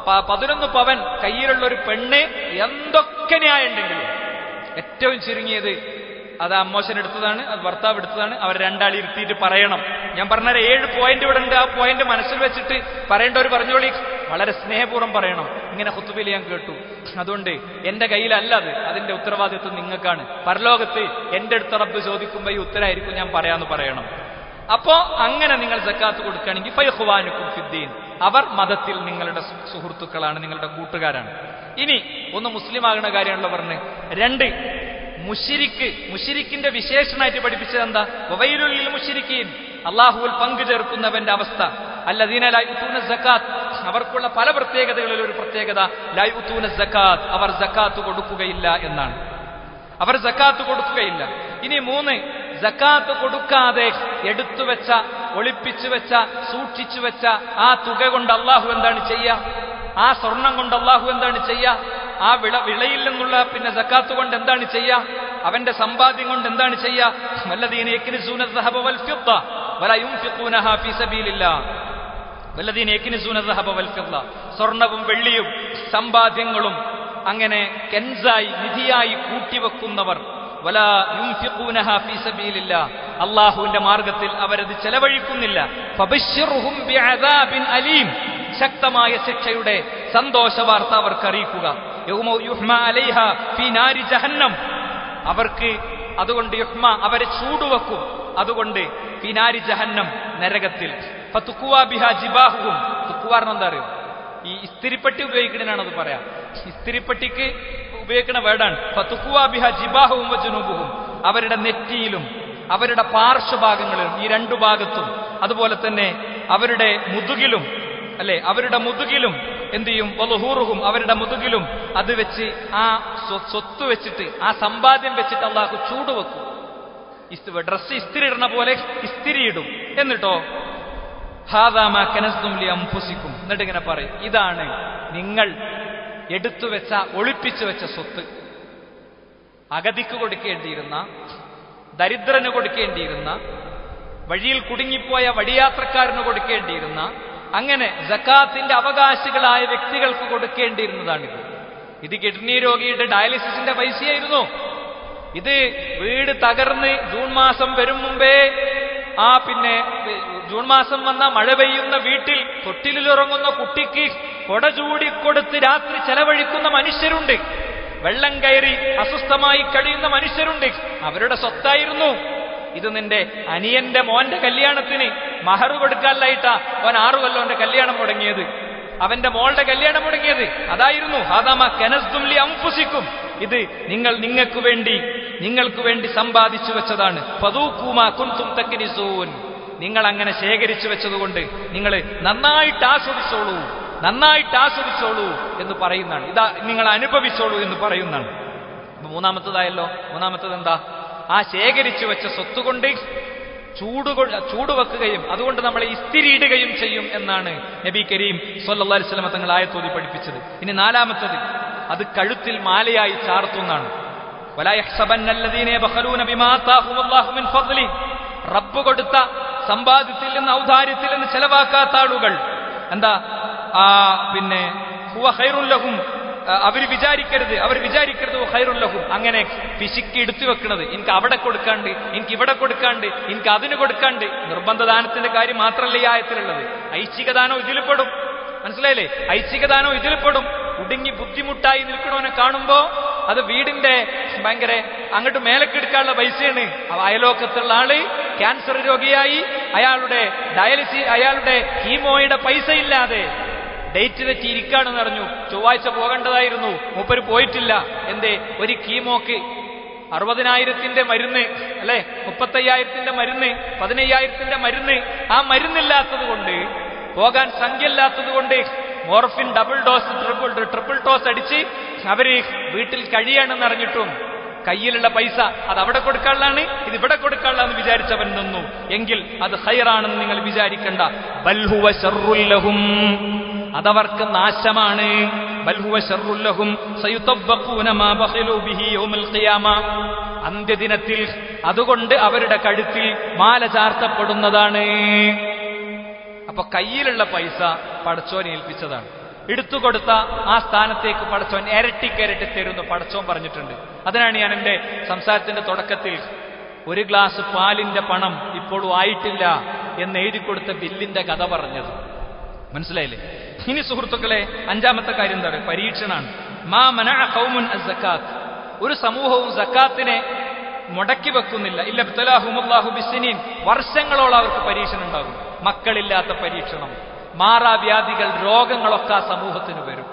പ- പതിനൊന്ന് പവൻ കയ്യിലുള്ള ഒരു പെണ്ണ് എന്തൊക്കെ ന്യായമുണ്ടെങ്കിലും ഏറ്റവും ചുരുങ്ങിയത് അത് അമ്മോശൻ എടുത്തതാണ് അത് ഭർത്താവ് എടുത്തതാണ് അവർ രണ്ടാളി ഇരുത്തിയിട്ട് പറയണം ഞാൻ പറഞ്ഞ ഏഴ് പോയിന്റ് ഇവിടെ ഉണ്ട് ആ പോയിന്റ് മനസ്സിൽ വെച്ചിട്ട് പറയേണ്ടവർ പറഞ്ഞോളി വളരെ സ്നേഹപൂർവ്വം പറയണം ഇങ്ങനെ ഹുത്തുബിൽ ഞാൻ കേട്ടു അതുകൊണ്ട് എന്റെ കയ്യിലല്ല അത് അതിന്റെ ഉത്തരവാദിത്വം നിങ്ങൾക്കാണ് പരലോകത്ത് എന്റെ അടുത്ത റബ്ബ് ചോദിക്കുമ്പോൾ ഈ ഉത്തരമായിരിക്കും ഞാൻ പറയാന്ന് പറയണം അപ്പോ അങ്ങനെ നിങ്ങൾ സക്കാത്ത് കൊടുക്കുകയാണെങ്കിൽ ഫൈഹുവാനുക്കും ഫിദ്ദീൻ അവർ മതത്തിൽ നിങ്ങളുടെ സു- സുഹൃത്തുക്കളാണ് നിങ്ങളുടെ കൂട്ടുകാരാണ് ഇനി ഒന്ന് മുസ്ലിം ആകുന്ന കാര്യമാണല്ലോ പറഞ്ഞ് രണ്ട് മുഷിരിക്ക് മുഷിരിക്കിന്റെ വിശേഷണമായിട്ട് പഠിപ്പിച്ചത് എന്താ വവൈലുള്ളിൽ മുഷിരിക്കീൻ അള്ളാഹുവിൽ പങ്കു ചേർക്കുന്നവന്റെ അവസ്ഥ അല്ലദീന ലായുത്തൂന സക്കാത്ത് അവർക്കുള്ള പല പ്രത്യേകതകളിൽ ഒരു പ്രത്യേകത ലായുത്തൂന സക്കാത്ത് അവർ സക്കാത്ത് കൊടുക്കുകയില്ല എന്നാണ് അവർ സക്കാത്ത് കൊടുക്കുകയില്ല ഇനി മൂന്ന് സക്കാത്ത് കൊടുക്കാതെ എടുത്തു വെച്ച ഒളിപ്പിച്ചു വെച്ച സൂക്ഷിച്ചു വെച്ച ആ തുക കൊണ്ട് അള്ളാഹു എന്താണ് ചെയ്യുക ആ സ്വർണം കൊണ്ട് അള്ളാഹു എന്താണ് ചെയ്യുക ആ വിള വിളയിൽ നിന്നുള്ള പിന്നെ സക്കാത്ത് കൊണ്ട് എന്താണ് ചെയ്യുക അവന്റെ സമ്പാദ്യം കൊണ്ട് എന്താണ് ചെയ്യുക വല്ലദീന യക്നിസൂന الذهب والفضة ولا ينفقونها في سبيل الله വല്ലദീന യക്നിസൂന الذهب والفضة സ്വർണവും വെള്ളിയും സമ്പാദ്യങ്ങളും അങ്ങനെ കെൻസായി നിധിയായി കൂട്ടിവെക്കുന്നവർ വല യുംഫിഖൂനഹ ഫീ സബീലില്ല അള്ളാഹുവിന്റെ മാർഗത്തിൽ അവരത് ചെലവഴിക്കുന്നില്ല ഫബശ്ശിർഹും ബിഅദാബിൻ അലീം ശക്തമായ ശിക്ഷയുടെ സന്തോഷ വാർത്ത അവർക്ക് അറിയിക്കുക യൗമ യുഹ്മ അലൈഹ ഫീ നാരി ജഹന്നം അവർക്ക് അതുകൊണ്ട് യുഹ്മ അവരെ ചൂടുവെക്കും അതുകൊണ്ട് ഫിനാരി ജഹന്നം നരകത്തിൽ ഫതുക്കുവാ ബിഹ ജിബാഹുവും തുക്കുവാറിന് എന്താ അറിയോ ഈ ഇസ്തിരിപ്പെട്ടി ഉപയോഗിക്കണതിനാണ് അത് പറയാം ഇസ്തിരിപ്പെട്ടിക്ക് ഉപയോഗിക്കുന്ന വേർഡാണ് ഫതുക്കുവാ ബിഹ ജിബാഹുവും വജുനൂബുഹും അവരുടെ നെറ്റിയിലും അവരുടെ പാർശ്വഭാഗങ്ങളിലും ഈ രണ്ടു ഭാഗത്തും അതുപോലെ തന്നെ അവരുടെ മുതുകിലും അല്ലെ അവരുടെ മുതുകിലും എന്ത് ചെയ്യും വലുഹൂറുഹും അവരുടെ മുതുകിലും അത് വെച്ച് ആ സ്വ- സ്വത്ത് വെച്ചിട്ട് ആ സമ്പാദ്യം വെച്ചിട്ട് അള്ളാഹു ചൂടുവെക്കും ഇസ്തി- ഡ്രസ്സ് ഇസ്തിരി ഇടുന്ന പോലെ ഇസ്തിരി ഇടും എന്നിട്ടോ ഹാദാമ കനസ്തും ലി അംഫുസിക്കും എന്നിട്ട് ഇങ്ങനെ പറയും ഇതാണ് നിങ്ങൾ എടുത്തു വെച്ച ഒളിപ്പിച്ചു വെച്ച സ്വത്ത് അഗതിക്ക് കൊടുക്കേണ്ടിയിരുന്ന ദരിദ്രന് കൊടുക്കേണ്ടിയിരുന്ന വഴിയിൽ കുടുങ്ങിപ്പോയ വഴിയാത്രക്കാരന് കൊടുക്കേണ്ടിയിരുന്ന അങ്ങനെ ജക്കാത്തിന്റെ അവകാശികളായ വ്യക്തികൾക്ക് കൊടുക്കേണ്ടിയിരുന്നതാണിത് ഇത് കിഡ്നി രോഗിയുടെ ഡയാലിസിസിന്റെ പൈസയായിരുന്നു ഇത് വീട് തകർന്ന് ജൂൺ മാസം വരും മുമ്പേ ആ പിന്നെ ജൂൺ മാസം വന്ന മഴ പെയ്യുന്ന വീട്ടിൽ തൊട്ടിലിലുറങ്ങുന്ന കുട്ടിക്ക് കൊട ചൂടിക്കൊടുത്ത് രാത്രി ചെലവഴിക്കുന്ന മനുഷ്യരുണ്ട് വെള്ളം കയറി അസ്വസ്ഥമായി കഴിയുന്ന മനുഷ്യരുണ്ട് അവരുടെ സ്വത്തായിരുന്നു ഇത് നിന്റെ അനിയന്റെ മോന്റെ കല്യാണത്തിന് മഹർ കൊടുക്കാനായിട്ടാ അവൻ ആറു കൊല്ലോന്റെ കല്യാണം മുടങ്ങിയത് അവന്റെ മോളുടെ കല്യാണം മുടങ്ങിയത് അതായിരുന്നു ഹാദാമ കനസ്തുംലി അംഫുസിക്കും ഇത് നിങ്ങൾ നിങ്ങൾക്ക് വേണ്ടി നിങ്ങൾക്ക് വേണ്ടി സമ്പാദിച്ചു വെച്ചതാണ് പതൂക്കൂമാ കുൻതും തക്കിനിസൂൻ നിങ്ങൾ അങ്ങനെ ശേഖരിച്ചു വെച്ചതുകൊണ്ട് നിങ്ങൾ നന്നായിട്ട് ആസ്വദിച്ചോളൂ നന്നായിട്ട് ആസ്വദിച്ചോളൂ എന്ന് പറയുന്നതാണ് ഇതാ നിങ്ങൾ അനുഭവിച്ചോളൂ എന്ന് പറയുന്നതാണ് അപ്പൊ മൂന്നാമത്തതായല്ലോ മൂന്നാമത്തത് എന്താ ആ ശേഖരിച്ചു വെച്ച സ്വത്തുകൊണ്ട് ചൂട് ചൂട് വെക്കുകയും അതുകൊണ്ട് നമ്മളെ ഇസ്തിരിയിടുകയും ചെയ്യും എന്നാണ് നബി കരീം സല്ലല്ലാഹു അലൈഹി വസല്ലം തങ്ങൾ ആയത്തോതി പഠിപ്പിച്ചത് ഇനി നാലാമത്തത് അത് കഴുത്തിൽ മാലയായി ചാർത്തുന്നതാണ് വലാ യഹ്സബന്ന അല്ലദീന യബ്ഖലൂന ബിമാ ആതാഹും അല്ലാഹു മിൻ ഫദ്ലി റബ്ബ് കൊടുത്ത സമ്പാദ്യത്തിൽ നിന്ന് ഔദാര്യത്തിൽ നിന്ന് ചെലവാക്കാത്ത ആളുകൾ എന്താ ആ പിന്നെ ഹുവ ഖൈറുൽ ലഹും അവർ വിചാരിക്കരുത് അവർ വിചാരിക്കരുത് ഹൈറുല്ലഹും അങ്ങനെ പിശുക്കി എടുത്തു വെക്കുന്നത് എനിക്ക് അവിടെ കൊടുക്കാണ്ട് എനിക്ക് ഇവിടെ കൊടുക്കാണ്ട് എനിക്ക് അതിന് കൊടുക്കാണ്ട് നിർബന്ധദാനത്തിന്റെ കാര്യം മാത്രമല്ല ഈ ആയത്തിലുള്ളത് ഐച്ഛികദാനം ഇതിൽ പെടും മനസ്സിലായില്ലേ ഐച്ഛികദാനം ഇതിൽ പെടും കുടുങ്ങി ബുദ്ധിമുട്ടായി നിൽക്കണവനെ കാണുമ്പോ അത് വീടിന്റെ ഭയങ്കര അങ്ങോട്ട് മേലക്കെടുക്കാനുള്ള പൈസയാണ് ആ അയലോക്കത്തുള്ള ആള് ക്യാൻസർ രോഗിയായി അയാളുടെ ഡയാലിസിസ് അയാളുടെ ഹീമോയുടെ പൈസ ഇല്ലാതെ ഡേറ്റ് തെറ്റി ഇരിക്കാണെന്ന് അറിഞ്ഞു ചൊവ്വാഴ്ച പോകേണ്ടതായിരുന്നു മൂപ്പര് പോയിട്ടില്ല എന്തേ ഒരു കീമോക്ക് അറുപതിനായിരത്തിന്റെ മരുന്ന് അല്ലെ മുപ്പത്തയ്യായിരത്തിന്റെ മരുന്ന് പതിനയ്യായിരത്തിന്റെ മരുന്ന് ആ മരുന്നില്ലാത്തത് കൊണ്ട് പോകാൻ സംഖ്യയില്ലാത്തത് കൊണ്ട് morphine double dose triple triple dose അടിച്ച് അവര് വീട്ടിൽ കഴിയാണെന്ന് അറിഞ്ഞിട്ടും കയ്യിലുള്ള പൈസ അത് അവിടെ കൊടുക്കാനുള്ളതാണ് ഇത് ഇവിടെ കൊടുക്കാനുള്ളതെന്ന് വിചാരിച്ചവൻ നിന്നു എങ്കിൽ അത് ഹൈറാണെന്ന് നിങ്ങൾ വിചാരിക്കണ്ട ബൽഹുവ ശർറുല്ലഹും അതവർക്ക് നാശമാണ് ബൽഹുവ ശർറുല്ലഹും സയുതവ്വഖൂന മാ ബഖിലു ബിഹി യൗമൽ ഖിയാമ അന്ത്യദിനത്തിൽ അതുകൊണ്ട് അവരുടെ കഴുത്തിൽ മാല ചാർത്തപ്പെടുന്നതാണ് അപ്പൊ കയ്യിലുള്ള പൈസ പടച്ചോനെ ഏൽപ്പിച്ചതാണ് എടുത്തുകൊടുത്ത ആ സ്ഥാനത്തേക്ക് പടച്ചോൻ ഇരട്ടിക്കരട്ടി തരുന്നു പടച്ചോൻ പറഞ്ഞിട്ടുണ്ട് അതിനാണ് ഞാൻ എൻ്റെ സംസാരത്തിന്റെ തുടക്കത്തിൽ ഒരു ഗ്ലാസ് പാലിന്റെ പണം ഇപ്പോഴും ആയിട്ടില്ല എന്ന് എഴുതി കൊടുത്ത ബില്ലിന്റെ കഥ പറഞ്ഞത് മനസ്സിലായില്ലേ ഇനി സുഹൃത്തുക്കളെ അഞ്ചാമത്തെ കാര്യം എന്താണ് പരീക്ഷണാണ് മാ മന ഖൗമുൻ അസ്സക്കാത്ത് ഒരു സമൂഹവും സക്കാത്തിനെ മുടക്കി വെക്കുന്നില്ല ഇല്ല ബിത്തലാഹുമുല്ലാഹു ബിസിനീൻ വർഷങ്ങളോളം അവർക്ക് പരീക്ഷണം ഉണ്ടാകും മക്കളില്ലാത്ത പരീക്ഷണം മാറാവ്യാധികൾ രോഗങ്ങളൊക്കെ ആ സമൂഹത്തിന് വരും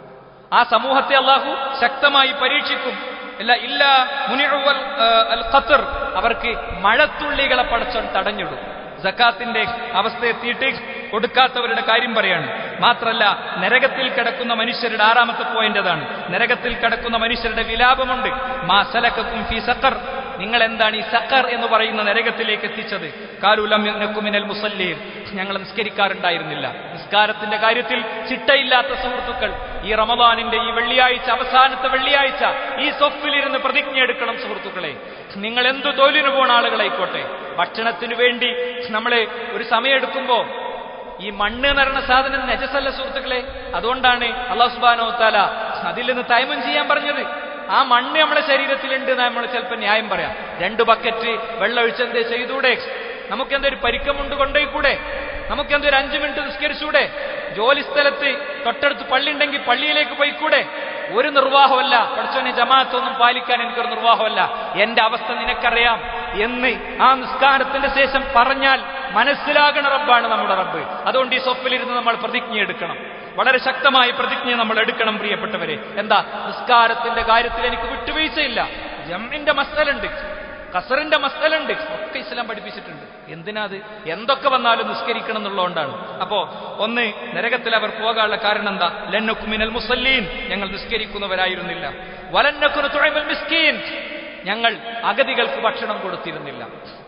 ആ സമൂഹത്തെ അള്ളാഹു ശക്തമായി പരീക്ഷിക്കും ഇല്ല ഇല്ല മുനിഉവൽ അൽ ഖത്തർ അവർക്ക് മഴത്തുള്ളികളെ പടച്ചോൻ തടഞ്ഞിടും സക്കാത്തിന്റെ അവസ്ഥ എത്തിയിട്ട് കൊടുക്കാത്തവരുടെ കാര്യം പറയാണ് മാത്രല്ല നരകത്തിൽ കിടക്കുന്ന മനുഷ്യരുടെ ആറാമത്തെ പോയിന്റ് അതാണ് നരകത്തിൽ കിടക്കുന്ന മനുഷ്യരുടെ വിലാപമുണ്ട് മാ സലക്കും ഫി സക്കർ നിങ്ങൾ എന്താണ് ഈ സക്കർ എന്ന് പറയുന്ന നരകത്തിലേക്ക് എത്തിച്ചത് കാലുലം നക്കുമിനൽ മുസല്ലീർ ഞങ്ങൾ നിസ്കരിക്കാറുണ്ടായിരുന്നില്ല നിസ്കാരത്തിന്റെ കാര്യത്തിൽ ചിട്ടയില്ലാത്ത സുഹൃത്തുക്കൾ ഈ റമദാനിന്റെ ഈ വെള്ളിയാഴ്ച അവസാനത്തെ വെള്ളിയാഴ്ച ഈ സൊഫിലിരുന്ന് പ്രതിജ്ഞ എടുക്കണം സുഹൃത്തുക്കളെ നിങ്ങൾ എന്തു തൊഴിലിന് പോണ ആളുകളായിക്കോട്ടെ ഭക്ഷണത്തിന് വേണ്ടി നമ്മളെ ഒരു സമയമെടുക്കുമ്പോ ഈ മണ്ണ് എന്ന് പറയുന്ന സാധനം നജസല്ല സുഹൃത്തുക്കളെ അതുകൊണ്ടാണ് അള്ളാഹു സുബാനോ താല അതിൽ നിന്ന് തൈമം ചെയ്യാൻ പറഞ്ഞത് ആ മണ്ണ് നമ്മുടെ ശരീരത്തിലുണ്ട് എന്ന് നമ്മൾ ചിലപ്പോൾ ന്യായം പറയാം രണ്ട് ബക്കറ്റ് വെള്ളം ഒഴിച്ചെന്തേ ചെയ്തൂടെ നമുക്കെന്തൊരു പരിക്കമുണ്ട് കൊണ്ടുപോയിക്കൂടെ നമുക്കെന്തൊരു അഞ്ചു മിനിറ്റ് നിസ്കരിച്ചൂടെ ജോലി സ്ഥലത്ത് തൊട്ടടുത്ത് പള്ളി ഉണ്ടെങ്കിൽ പള്ളിയിലേക്ക് പോയിക്കൂടെ ഒരു നിർവാഹമല്ല പഠിച്ചോനെ ജമാഅത്തൊന്നും പാലിക്കാൻ എനിക്കൊരു നിർവാഹമല്ല എന്റെ അവസ്ഥ നിനക്കറിയാം എന്ന് ആ നിസ്കാരത്തിന്റെ ശേഷം പറഞ്ഞാൽ മനസ്സിലാകണ റബ്ബാണ് നമ്മുടെ റബ്ബ് അതുകൊണ്ട് ഈ സ്വപ്പിലിരുന്ന് നമ്മൾ പ്രതിജ്ഞ എടുക്കണം വളരെ ശക്തമായ പ്രതിജ്ഞ നമ്മൾ എടുക്കണം പ്രിയപ്പെട്ടവരെ എന്താ നിസ്കാരത്തിന്റെ കാര്യത്തിൽ എനിക്ക് വിട്ടുവീഴ്ചയില്ല ജമ്മിന്റെ മസ്തലുണ്ട് കസറിന്റെ മസ്തലുണ്ട് ഒക്കെ ഇസ്ലാം പഠിപ്പിച്ചിട്ടുണ്ട് എന്തിനാ അത് എന്തൊക്കെ വന്നാലും നിസ്കരിക്കണം എന്നുള്ളതുകൊണ്ടാണ് അപ്പോ ഒന്ന് നരകത്തിൽ അവർ പോകാനുള്ള കാരണം എന്താ ലന്നക്കുമിനൽ മുസല്ലീൻ ഞങ്ങൾ നിസ്കരിക്കുന്നവരായിരുന്നില്ല വലന്നക്കുന തുഴമൽ മിസ്കീൻ ഞങ്ങൾ അഗതികൾക്ക് ഭക്ഷണം കൊടുത്തിരുന്നില്ല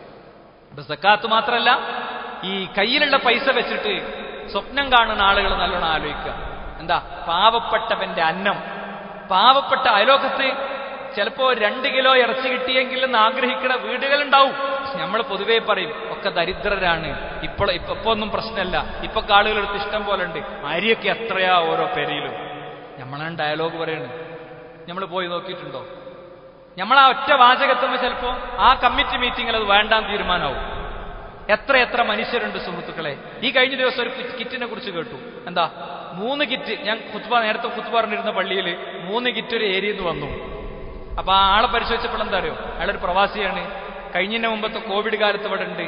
ഇപ്പൊ സക്കാത്ത് മാത്രമല്ല ഈ കയ്യിലുള്ള പൈസ വെച്ചിട്ട് സ്വപ്നം കാണുന്ന ആളുകൾ നല്ലോണം ആലോചിക്കുക എന്താ പാവപ്പെട്ടവന്റെ അന്നം പാവപ്പെട്ട അയലോകത്ത് ചിലപ്പോ രണ്ട് കിലോ ഇറച്ചി കിട്ടിയെങ്കിൽ എന്ന് ആഗ്രഹിക്കുന്ന വീടുകളുണ്ടാവും നമ്മൾ പൊതുവേ പറയും ഒക്കെ ദരിദ്രരാണ് ഇപ്പോൾ ഇപ്പൊ ഇപ്പൊ ഒന്നും പ്രശ്നമല്ല ഇപ്പൊ ആളുകളെടുത്ത് ഇഷ്ടം പോലെ ഉണ്ട് അരിയൊക്കെ എത്രയാ ഓരോ പെരയിലും നമ്മളാണ് ഡയലോഗ് പറയണ് നമ്മൾ പോയി നോക്കിയിട്ടുണ്ടോ നമ്മൾ ആ ഒറ്റ വാചകത്തുമ്പോൾ ചിലപ്പോ ആ കമ്മിറ്റി മീറ്റിംഗിൽ അത് വേണ്ടാന്ന് തീരുമാനമാവും എത്ര എത്ര മനുഷ്യരുണ്ട് സുഹൃത്തുക്കളെ ഈ കഴിഞ്ഞ ദിവസം ഒരു കിറ്റ്- കിറ്റിനെ കുറിച്ച് കേട്ടു എന്താ മൂന്ന് കിറ്റ് ഞാൻ കുത്തുബ നേരത്തെ കുത്തു പറഞ്ഞിരുന്ന പള്ളിയിൽ മൂന്ന് കിറ്റ് ഒരു ഏരിയയിൽ നിന്ന് വന്നു അപ്പൊ ആ ആളെ പരിശോധിച്ചപ്പോൾ എന്താ അറിയോ അയാളൊരു പ്രവാസിയാണ് കഴിഞ്ഞതിന്റെ മുമ്പത്തെ കോവിഡ് കാലത്ത് ഇവിടെ ഉണ്ട്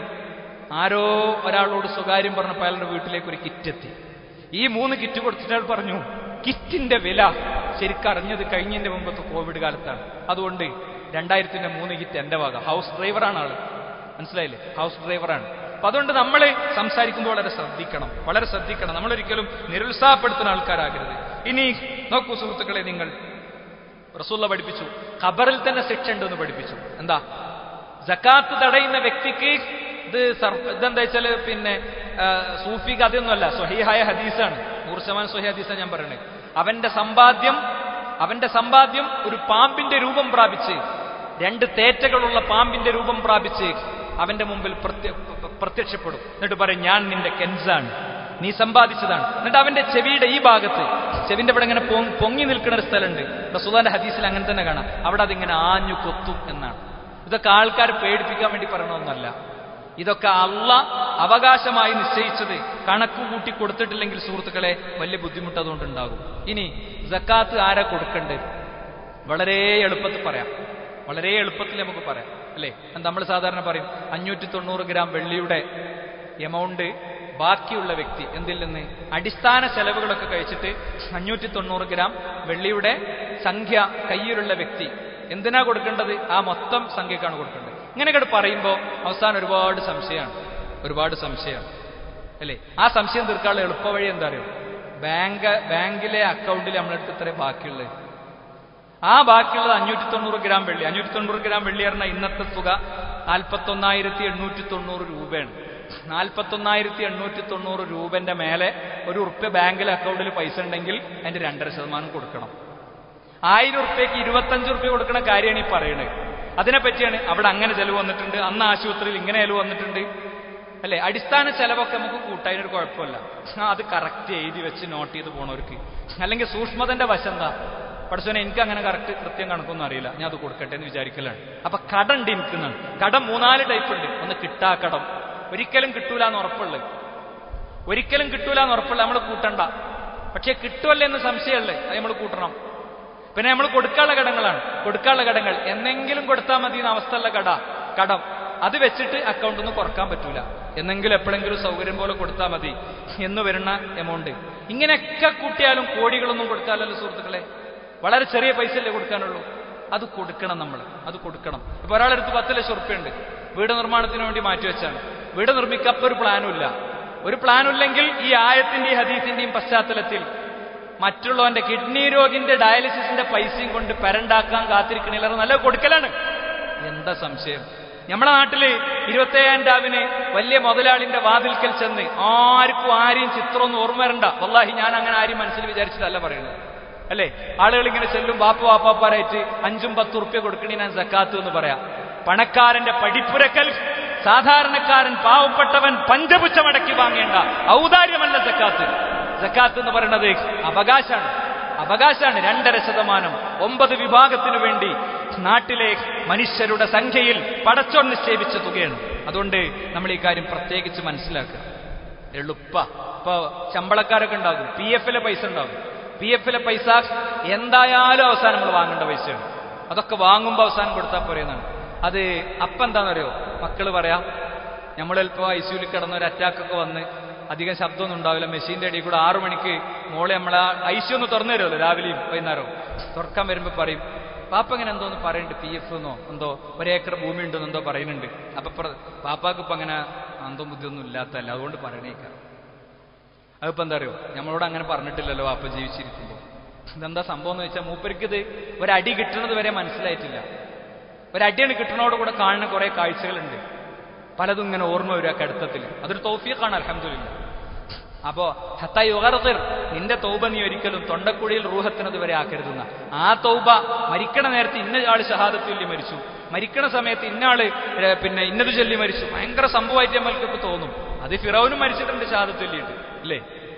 ആരോ ഒരാളോട് സ്വകാര്യം പറഞ്ഞപ്പോൾ അയാളുടെ വീട്ടിലേക്ക് ഒരു കിറ്റ് എത്തി ഈ മൂന്ന് കിറ്റ് കൊടുത്തിട്ട് അയാൾ പറഞ്ഞു കിറ്റിന്റെ വില ശരിക്കറിഞ്ഞത് കഴിഞ്ഞതിന്റെ മുമ്പത്തെ കോവിഡ് കാലത്താണ് അതുകൊണ്ട് രണ്ടായിരത്തിന്റെ മൂന്ന് കിറ്റ് എന്റെ വക ഹൗസ് ഡ്രൈവറാണ് ആള് മനസ്സിലായില്ലേ ഹൗസ് ഡ്രൈവറാണ് അപ്പൊ അതുകൊണ്ട് നമ്മൾ സംസാരിക്കുമ്പോൾ വളരെ ശ്രദ്ധിക്കണം വളരെ ശ്രദ്ധിക്കണം നമ്മളൊരിക്കലും നിരുത്സാഹപ്പെടുത്തുന്ന ആൾക്കാരാകരുത് ഇനി നോക്കൂ സുഹൃത്തുക്കളെ നിങ്ങൾ റസൂള്ള പഠിപ്പിച്ചു ഖബറിൽ തന്നെ ശിക്ഷ ഉണ്ടെന്ന് പഠിപ്പിച്ചു എന്താ ജക്കാത്ത് തടയുന്ന വ്യക്തിക്ക് ഇത് സർ ഇതെന്താ വെച്ചാല് പിന്നെ ആ, സൂഫി കഥയൊന്നുമല്ല സ്വഹീഹായ ഹദീസാണ് നൂറ് ശതമാനം സ്വഹി ഹദീസാണ് ഞാൻ പറയണത് അവന്റെ സമ്പാദ്യം അവന്റെ സമ്പാദ്യം ഒരു പാമ്പിന്റെ രൂപം പ്രാപിച്ച് രണ്ട് തേറ്റകളുള്ള പാമ്പിന്റെ രൂപം പ്രാപിച്ച് അവന്റെ മുമ്പിൽ പ്രത്യ- പ്രത്യക്ഷപ്പെടും എന്നിട്ട് പറയും ഞാൻ നിന്റെ കെൻസാണ് നീ സമ്പാദിച്ചതാണ് എന്നിട്ട് അവന്റെ ചെവിയുടെ ഈ ഭാഗത്ത് ചെവിന്റെ ഇവിടെ ഇങ്ങനെ പൊങ്ങി- പൊങ്ങി നിൽക്കുന്ന ഒരു സ്ഥലമുണ്ട് റസൂദാന്റെ ഹദീസിൽ അങ്ങനെ തന്നെ കാണാം അവിടെ അതിങ്ങനെ ആഞ്ഞു കൊത്തും എന്നാണ് ഇതൊക്കെ ആൾക്കാർ പേടിപ്പിക്കാൻ വേണ്ടി പറയണമെന്നല്ല ഇതൊക്കെ അള്ള അവകാശമായി നിശ്ചയിച്ചത് കണക്ക് കൂട്ടി കൊടുത്തിട്ടില്ലെങ്കിൽ സുഹൃത്തുക്കളെ വലിയ ബുദ്ധിമുട്ട് അതുകൊണ്ടുണ്ടാകും ഇനി ജക്കാത്ത് ആരാ കൊടുക്കേണ്ടത് വളരെ എളുപ്പത്തിൽ പറയാം വളരെ എളുപ്പത്തിൽ നമുക്ക് പറയാം അല്ലേ നമ്മൾ സാധാരണ പറയും അഞ്ഞൂറ്റി തൊണ്ണൂറ് ഗ്രാം വെള്ളിയുടെ എമൗണ്ട് ബാക്കിയുള്ള വ്യക്തി എന്തിൽ നിന്ന് അടിസ്ഥാന ചെലവുകളൊക്കെ കഴിച്ചിട്ട് അഞ്ഞൂറ്റി തൊണ്ണൂറ് ഗ്രാം വെള്ളിയുടെ സംഖ്യ കയ്യിലുള്ള വ്യക്തി എന്തിനാ കൊടുക്കേണ്ടത് ആ മൊത്തം സംഖ്യക്കാണ് കൊടുക്കേണ്ടത് ഇങ്ങനെയൊക്കെ പറയുമ്പോൾ അവസാനം ഒരുപാട് സംശയമാണ് ഒരുപാട് സംശയമാണ് അല്ലേ ആ സംശയം തീർക്കാനുള്ള എളുപ്പവഴി എന്താ അറിയോ ബാങ്ക് ബാങ്കിലെ അക്കൗണ്ടിൽ നമ്മളെടുത്ത് ഇത്രയും ബാക്കിയുള്ളത് ആ ബാക്കിയുള്ളത് അഞ്ഞൂറ്റി തൊണ്ണൂറ് ഗ്രാം വെള്ളി അഞ്ഞൂറ്റി തൊണ്ണൂറ് ഗ്രാം വെള്ളി പറഞ്ഞാൽ ഇന്നത്തെ തുക നാൽപ്പത്തൊന്നായിരത്തി എണ്ണൂറ്റി തൊണ്ണൂറ് രൂപയാണ് നാൽപ്പത്തൊന്നായിരത്തി എണ്ണൂറ്റി തൊണ്ണൂറ് രൂപന്റെ മേലെ ഒരു ഉറുപ്പ്യ ബാങ്കിലെ അക്കൗണ്ടിൽ പൈസ ഉണ്ടെങ്കിൽ അതിന്റെ രണ്ടര ശതമാനം കൊടുക്കണം ആയിരം ഉറുപ്പ്യക്ക് ഇരുപത്തഞ്ച് ഉറുപ്പ്യ കൊടുക്കണ കാര്യമാണ് ഈ പറയുന്നത് അതിനെപ്പറ്റിയാണ് അവിടെ അങ്ങനെ ചെലവ് വന്നിട്ടുണ്ട് അന്ന് ആശുപത്രിയിൽ ഇങ്ങനെ ചെലവ് വന്നിട്ടുണ്ട് അല്ലെ അടിസ്ഥാന ചെലവൊക്കെ നമുക്ക് കൂട്ടാനൊരു കുഴപ്പമില്ല ആ, അത് കറക്റ്റ് എഴുതി വെച്ച് നോട്ട് ചെയ്ത് പോണവർക്ക് അല്ലെങ്കിൽ സൂക്ഷ്മതന്റെ വശം എന്താ പഠിച്ചോനെ എനിക്ക് അങ്ങനെ കറക്റ്റ് കൃത്യം കണക്കൊന്നും അറിയില്ല ഞാൻ അത് കൊടുക്കട്ടെ എന്ന് വിചാരിക്കലാണ് അപ്പൊ കടം ഉണ്ട് എനിക്കുന്നാണ് കടം മൂന്നാല് ടൈപ്പ് ഉണ്ട് ഒന്ന് കിട്ടാ കടം ഒരിക്കലും കിട്ടൂല എന്ന് ഉറപ്പുള്ളത് ഒരിക്കലും കിട്ടൂല എന്ന് ഉറപ്പുള്ള നമ്മൾ കൂട്ടണ്ട പക്ഷെ കിട്ടുമല്ലേ എന്ന് സംശയമുള്ളത് അത് നമ്മൾ കൂട്ടണം പിന്നെ നമ്മൾ കൊടുക്കാനുള്ള കടങ്ങളാണ് കൊടുക്കാനുള്ള കടങ്ങൾ എന്നെങ്കിലും കൊടുത്താൽ മതി എന്ന അവസ്ഥയുള്ള കട കടം അത് വെച്ചിട്ട് അക്കൗണ്ടിൽ നിന്ന് കുറക്കാൻ പറ്റൂല എന്നെങ്കിലും എപ്പോഴെങ്കിലും സൗകര്യം പോലെ കൊടുത്താൽ മതി എന്ന് വരുന്ന എമൗണ്ട് ഇങ്ങനെയൊക്കെ കൂട്ടിയാലും കോടികളൊന്നും കൊടുക്കാമല്ലോ സുഹൃത്തുക്കളെ വളരെ ചെറിയ പൈസ അല്ലേ കൊടുക്കാനുള്ളൂ അത് കൊടുക്കണം നമ്മൾ അത് കൊടുക്കണം ഇപ്പൊ ഒരാളെടുത്ത് പത്ത് ലക്ഷം ഉറുപ്പ്യുണ്ട് വീട് നിർമ്മാണത്തിന് വേണ്ടി മാറ്റിവെച്ചാണ് വീട് നിർമ്മിക്കപ്പോ ഒരു പ്ലാനും ഇല്ല ഒരു പ്ലാനും ഇല്ലെങ്കിൽ ഈ ആയത്തിന്റെയും ഹദീസിന്റെയും പശ്ചാത്തലത്തിൽ മറ്റുള്ളവന്റെ കിഡ്നി രോഗിന്റെ ഡയാലിസിസിന്റെ പൈസയും കൊണ്ട് പെരണ്ടാക്കാൻ കാത്തിരിക്കണില്ല നല്ല കൊടുക്കലാണ് എന്താ സംശയം നമ്മുടെ നാട്ടില് ഇരുപത്തേഴാം രാവിന് വലിയ മുതലാളിന്റെ വാതിൽക്കൽ ചെന്ന് ആർക്കും ആരെയും ചിത്രമൊന്നും ഓർമ്മ വരണ്ട വല്ലാഹി ഞാൻ അങ്ങനെ ആരും മനസ്സിൽ വിചാരിച്ചിട്ടല്ല പറയുന്നത് അല്ലേ ആളുകൾ ഇങ്ങനെ ചെല്ലും വാപ്പ വാപ്പാപ്പാരായിട്ട് അഞ്ചും പത്തും ഉറുപ്പ്യ കൊടുക്കണേ ഞാൻ സക്കാത്ത് എന്ന് പറയാം പണക്കാരന്റെ പഠിപ്പുരക്കൽ സാധാരണക്കാരൻ പാവപ്പെട്ടവൻ പഞ്ചപുച്ചമടക്കി വാങ്ങേണ്ട ഔദാര്യമല്ല സക്കാത്ത് സക്കാത്ത് എന്ന് പറയുന്നത് അവകാശാണ് അവകാശാണ് രണ്ടര ശതമാനം ഒമ്പത് വിഭാഗത്തിനു വേണ്ടി നാട്ടിലെ മനുഷ്യരുടെ സംഖ്യയിൽ പടച്ചോൻ നിക്ഷേപിച്ച തുകയാണ് അതുകൊണ്ട് നമ്മൾ ഈ കാര്യം പ്രത്യേകിച്ച് മനസ്സിലാക്കുക എളുപ്പ ഇപ്പൊ ശമ്പളക്കാരൊക്കെ ഉണ്ടാകും പി എഫിലെ പൈസ ഉണ്ടാകും പി എഫിലെ പൈസ എന്തായാലും അവസാനം നമ്മൾ വാങ്ങേണ്ട പൈസയാണ് അതൊക്കെ വാങ്ങുമ്പോൾ അവസാനം കൊടുത്താൽ പോരെന്നാണ് അത് അപ്പം എന്താണെന്നറിയോ മക്കള് പറയാ നമ്മൾ ചിലപ്പോൾ ഐ സിയുയിൽ കിടന്ന ഒരു അറ്റാക്കൊക്കെ വന്ന് അധികം ശബ്ദമൊന്നും ഉണ്ടാവില്ല മെഷീന്റെ അടിയിൽ കൂടെ ആറു മണിക്ക് മോളെ നമ്മൾ ആ ഐ സി ഒന്ന് തുറന്നു തരുമല്ലോ രാവിലെയും വൈകുന്നേരവും തുറക്കാൻ വരുമ്പോൾ പറയും പാപ്പ ഇങ്ങനെ എന്തോന്ന് പറയുന്നുണ്ട് പി എഫ് എന്നോ എന്തോ ഒരേക്കർ ഭൂമി ഉണ്ടെന്ന് എന്തോ പറയുന്നുണ്ട് അപ്പൊ പ്ര- പാപ്പാക്ക് ഇപ്പൊ അങ്ങനെ അന്തം ബുദ്ധിയൊന്നും ഇല്ലാത്തല്ല അതുകൊണ്ട് പറയണേക്കാം അതിപ്പോ എന്താ അറിയോ നമ്മളോട് അങ്ങനെ പറഞ്ഞിട്ടില്ലല്ലോ വാപ്പ ജീവിച്ചിരിക്കുമ്പോൾ ഇതെന്താ സംഭവം എന്ന് വെച്ചാൽ മൂപ്പർക്ക് ഇത് ഒരടി കിട്ടുന്നത് വരെ മനസ്സിലായിട്ടില്ല ഒരടിയാണ് കിട്ടുന്നതോട് കൂടെ കാണുന്ന കുറെ കാഴ്ചകളുണ്ട് പലതും ഇങ്ങനെ ഓർമ്മ വരിക കടുത്തത്തിൽ അതൊരു തോഫിയൊക്കെയാണ് അലഹമില്ല അപ്പോ ഹത്തയുഗർദിർ നിന്റെ തൗബ നീ ഒരിക്കലും തൊണ്ടക്കുഴിയിൽ റൂഹത്തിനത് വരെ ആക്കരുതെന്ന ആ തൗബ മരിക്കണ നേരത്തെ ഇന്ന ആള് ഷഹാദത്ത് ചൊല്ലി മരിച്ചു മരിക്കണ സമയത്ത് ഇന്നാള് ഏ, പിന്നെ ഇന്നത് ചൊല്ലി മരിച്ചു ഭയങ്കര സംഭവമായിട്ട് നമ്മൾക്ക് ഇപ്പൊ തോന്നും അത് ഫിറൌനും മരിച്ചിട്ടുണ്ട് ഷഹാദത്ത് ചൊല്ലിയിട്ട് അല്ലേ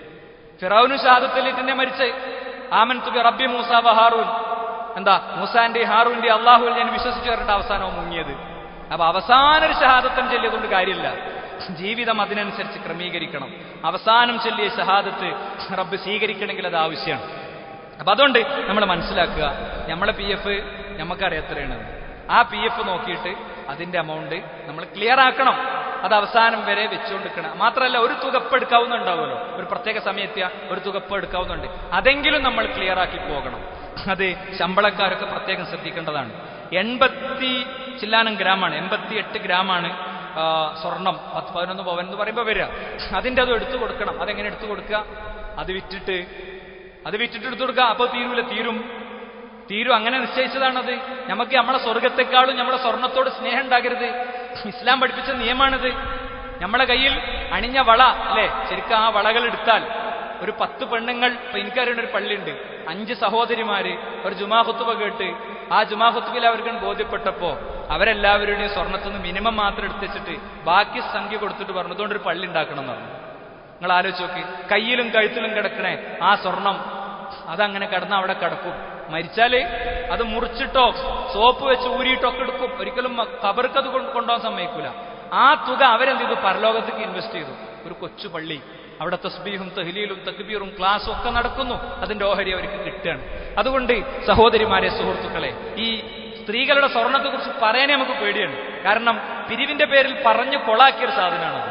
ഫിറൌനും ഷഹാദത്ത് ചൊല്ലിയിട്ട് തന്നെ മരിച്ച് ആമൻ തുബി റബ്ബി മൂസ വ ഹാറൂൻ എന്താ മൂസാന്റെ ഹാറൂന്റെ അള്ളാഹുവിൽ ഞാൻ വിശ്വസിച്ചു പറഞ്ഞിട്ട് അവസാനവും മുങ്ങിയത് അപ്പൊ അവസാന ഒരു ഷഹാദത്തം ചൊല്ലിയതുകൊണ്ട് കാര്യമില്ല ജീവിതം അതിനനുസരിച്ച് ക്രമീകരിക്കണം അവസാനം ചൊല്ലിയ ഷഹാദത്ത് റബ്ബ് സ്വീകരിക്കണമെങ്കിൽ അത് ആവശ്യമാണ് അപ്പൊ അതുകൊണ്ട് നമ്മൾ മനസ്സിലാക്കുക നമ്മളെ പി എഫ് നമുക്കറിയാം എത്രയാണ് ആ പി എഫ് നോക്കിയിട്ട് അതിന്റെ എമൗണ്ട് നമ്മൾ ക്ലിയർ ആക്കണം അത് അവസാനം വരെ വെച്ചുകൊണ്ടിരിക്കണം മാത്രമല്ല ഒരു തുകപ്പ് എടുക്കാവുന്നുണ്ടാവുമല്ലോ ഒരു പ്രത്യേക സമയത്ത് ഒരു തുകപ്പ് എടുക്കാവുന്നുണ്ട് അതെങ്കിലും നമ്മൾ ക്ലിയർ ആക്കി പോകണം അത് ശമ്പളക്കാരൊക്കെ പ്രത്യേകം ശ്രദ്ധിക്കേണ്ടതാണ് എൺപത്തി ചില്ലാനം ഗ്രാമാണ് എൺപത്തി എട്ട് ഗ്രാമാണ് ആ, സ്വർണം പത്ത് പതിനൊന്ന് പവൻ എന്ന് പറയുമ്പോൾ വരിക അതിന്റെ അത് എടുത്തു കൊടുക്കണം അതെങ്ങനെ എടുത്തു കൊടുക്കുക അത് വിറ്റിട്ട് അത് വിറ്റിട്ട് എടുത്തു കൊടുക്കുക അപ്പോൾ തീരൂല തീരും തീരും അങ്ങനെ നിശ്ചയിച്ചതാണത് നമുക്ക് നമ്മളെ സ്വർഗത്തെക്കാളും നമ്മളെ സ്വർണത്തോട് സ്നേഹം ഉണ്ടാകരുത് ഇസ്ലാം പഠിപ്പിച്ച നിയമാണിത് നമ്മളെ കയ്യിൽ അണിഞ്ഞ വള അല്ലെ ശരിക്കും ആ വളകൾ എടുത്താൽ ഒരു പത്ത് പെണ്ണുങ്ങൾ ഇപ്പൊ എനിക്കറിയുന്ന ഒരു പള്ളിയുണ്ട് അഞ്ച് സഹോദരിമാര് ഒരു ജുമാ ഹുത്തുബ കേട്ട് ആ ജുമാ ഹുത്തുബിൽ അവർക്ക് ബോധ്യപ്പെട്ടപ്പോ അവരെല്ലാവരുടെയും സ്വർണത്തുനിന്ന് മിനിമം മാത്രം എടുത്തിച്ചിട്ട് ബാക്കി സംഖ്യ കൊടുത്തിട്ട് പറഞ്ഞു അതുകൊണ്ട് ഒരു പള്ളി ഉണ്ടാക്കണം എന്ന് പറഞ്ഞു നിങ്ങൾ ആലോചിച്ച് നോക്കി കയ്യിലും കഴുത്തിലും കിടക്കണേ ആ സ്വർണം അതങ്ങനെ കിടന്ന അവിടെ കിടക്കും മരിച്ചാല് അത് മുറിച്ചിട്ടോ സോപ്പ് വെച്ച് ഊരിയിട്ടോ ഒക്കെ എടുക്കും ഒരിക്കലും മ- കബർക്ക് അത് കൊണ്ട് കൊണ്ടുപോകാൻ സമ്മതിക്കൂല ആ തുക അവരെന്ത് ചെയ്തു പരലോകത്തേക്ക് ഇൻവെസ്റ്റ് ചെയ്തു ഒരു കൊച്ചു പള്ളി അവിടെ തസ്ബീഹും തഹ്ലീലും തക്ബീറും ക്ലാസ്സും ഒക്കെ നടക്കുന്നു അതിന്റെ ഓഹരി അവർക്ക് കിട്ടുകയാണ് അതുകൊണ്ട് സഹോദരിമാരെ സുഹൃത്തുക്കളെ ഈ സ്ത്രീകളുടെ സ്വർണത്തെക്കുറിച്ച് പറയാനേ നമുക്ക് പേടിയാണ് കാരണം പിരിവിന്റെ പേരിൽ പറഞ്ഞു കൊളാക്കിയൊരു സാധനമാണത്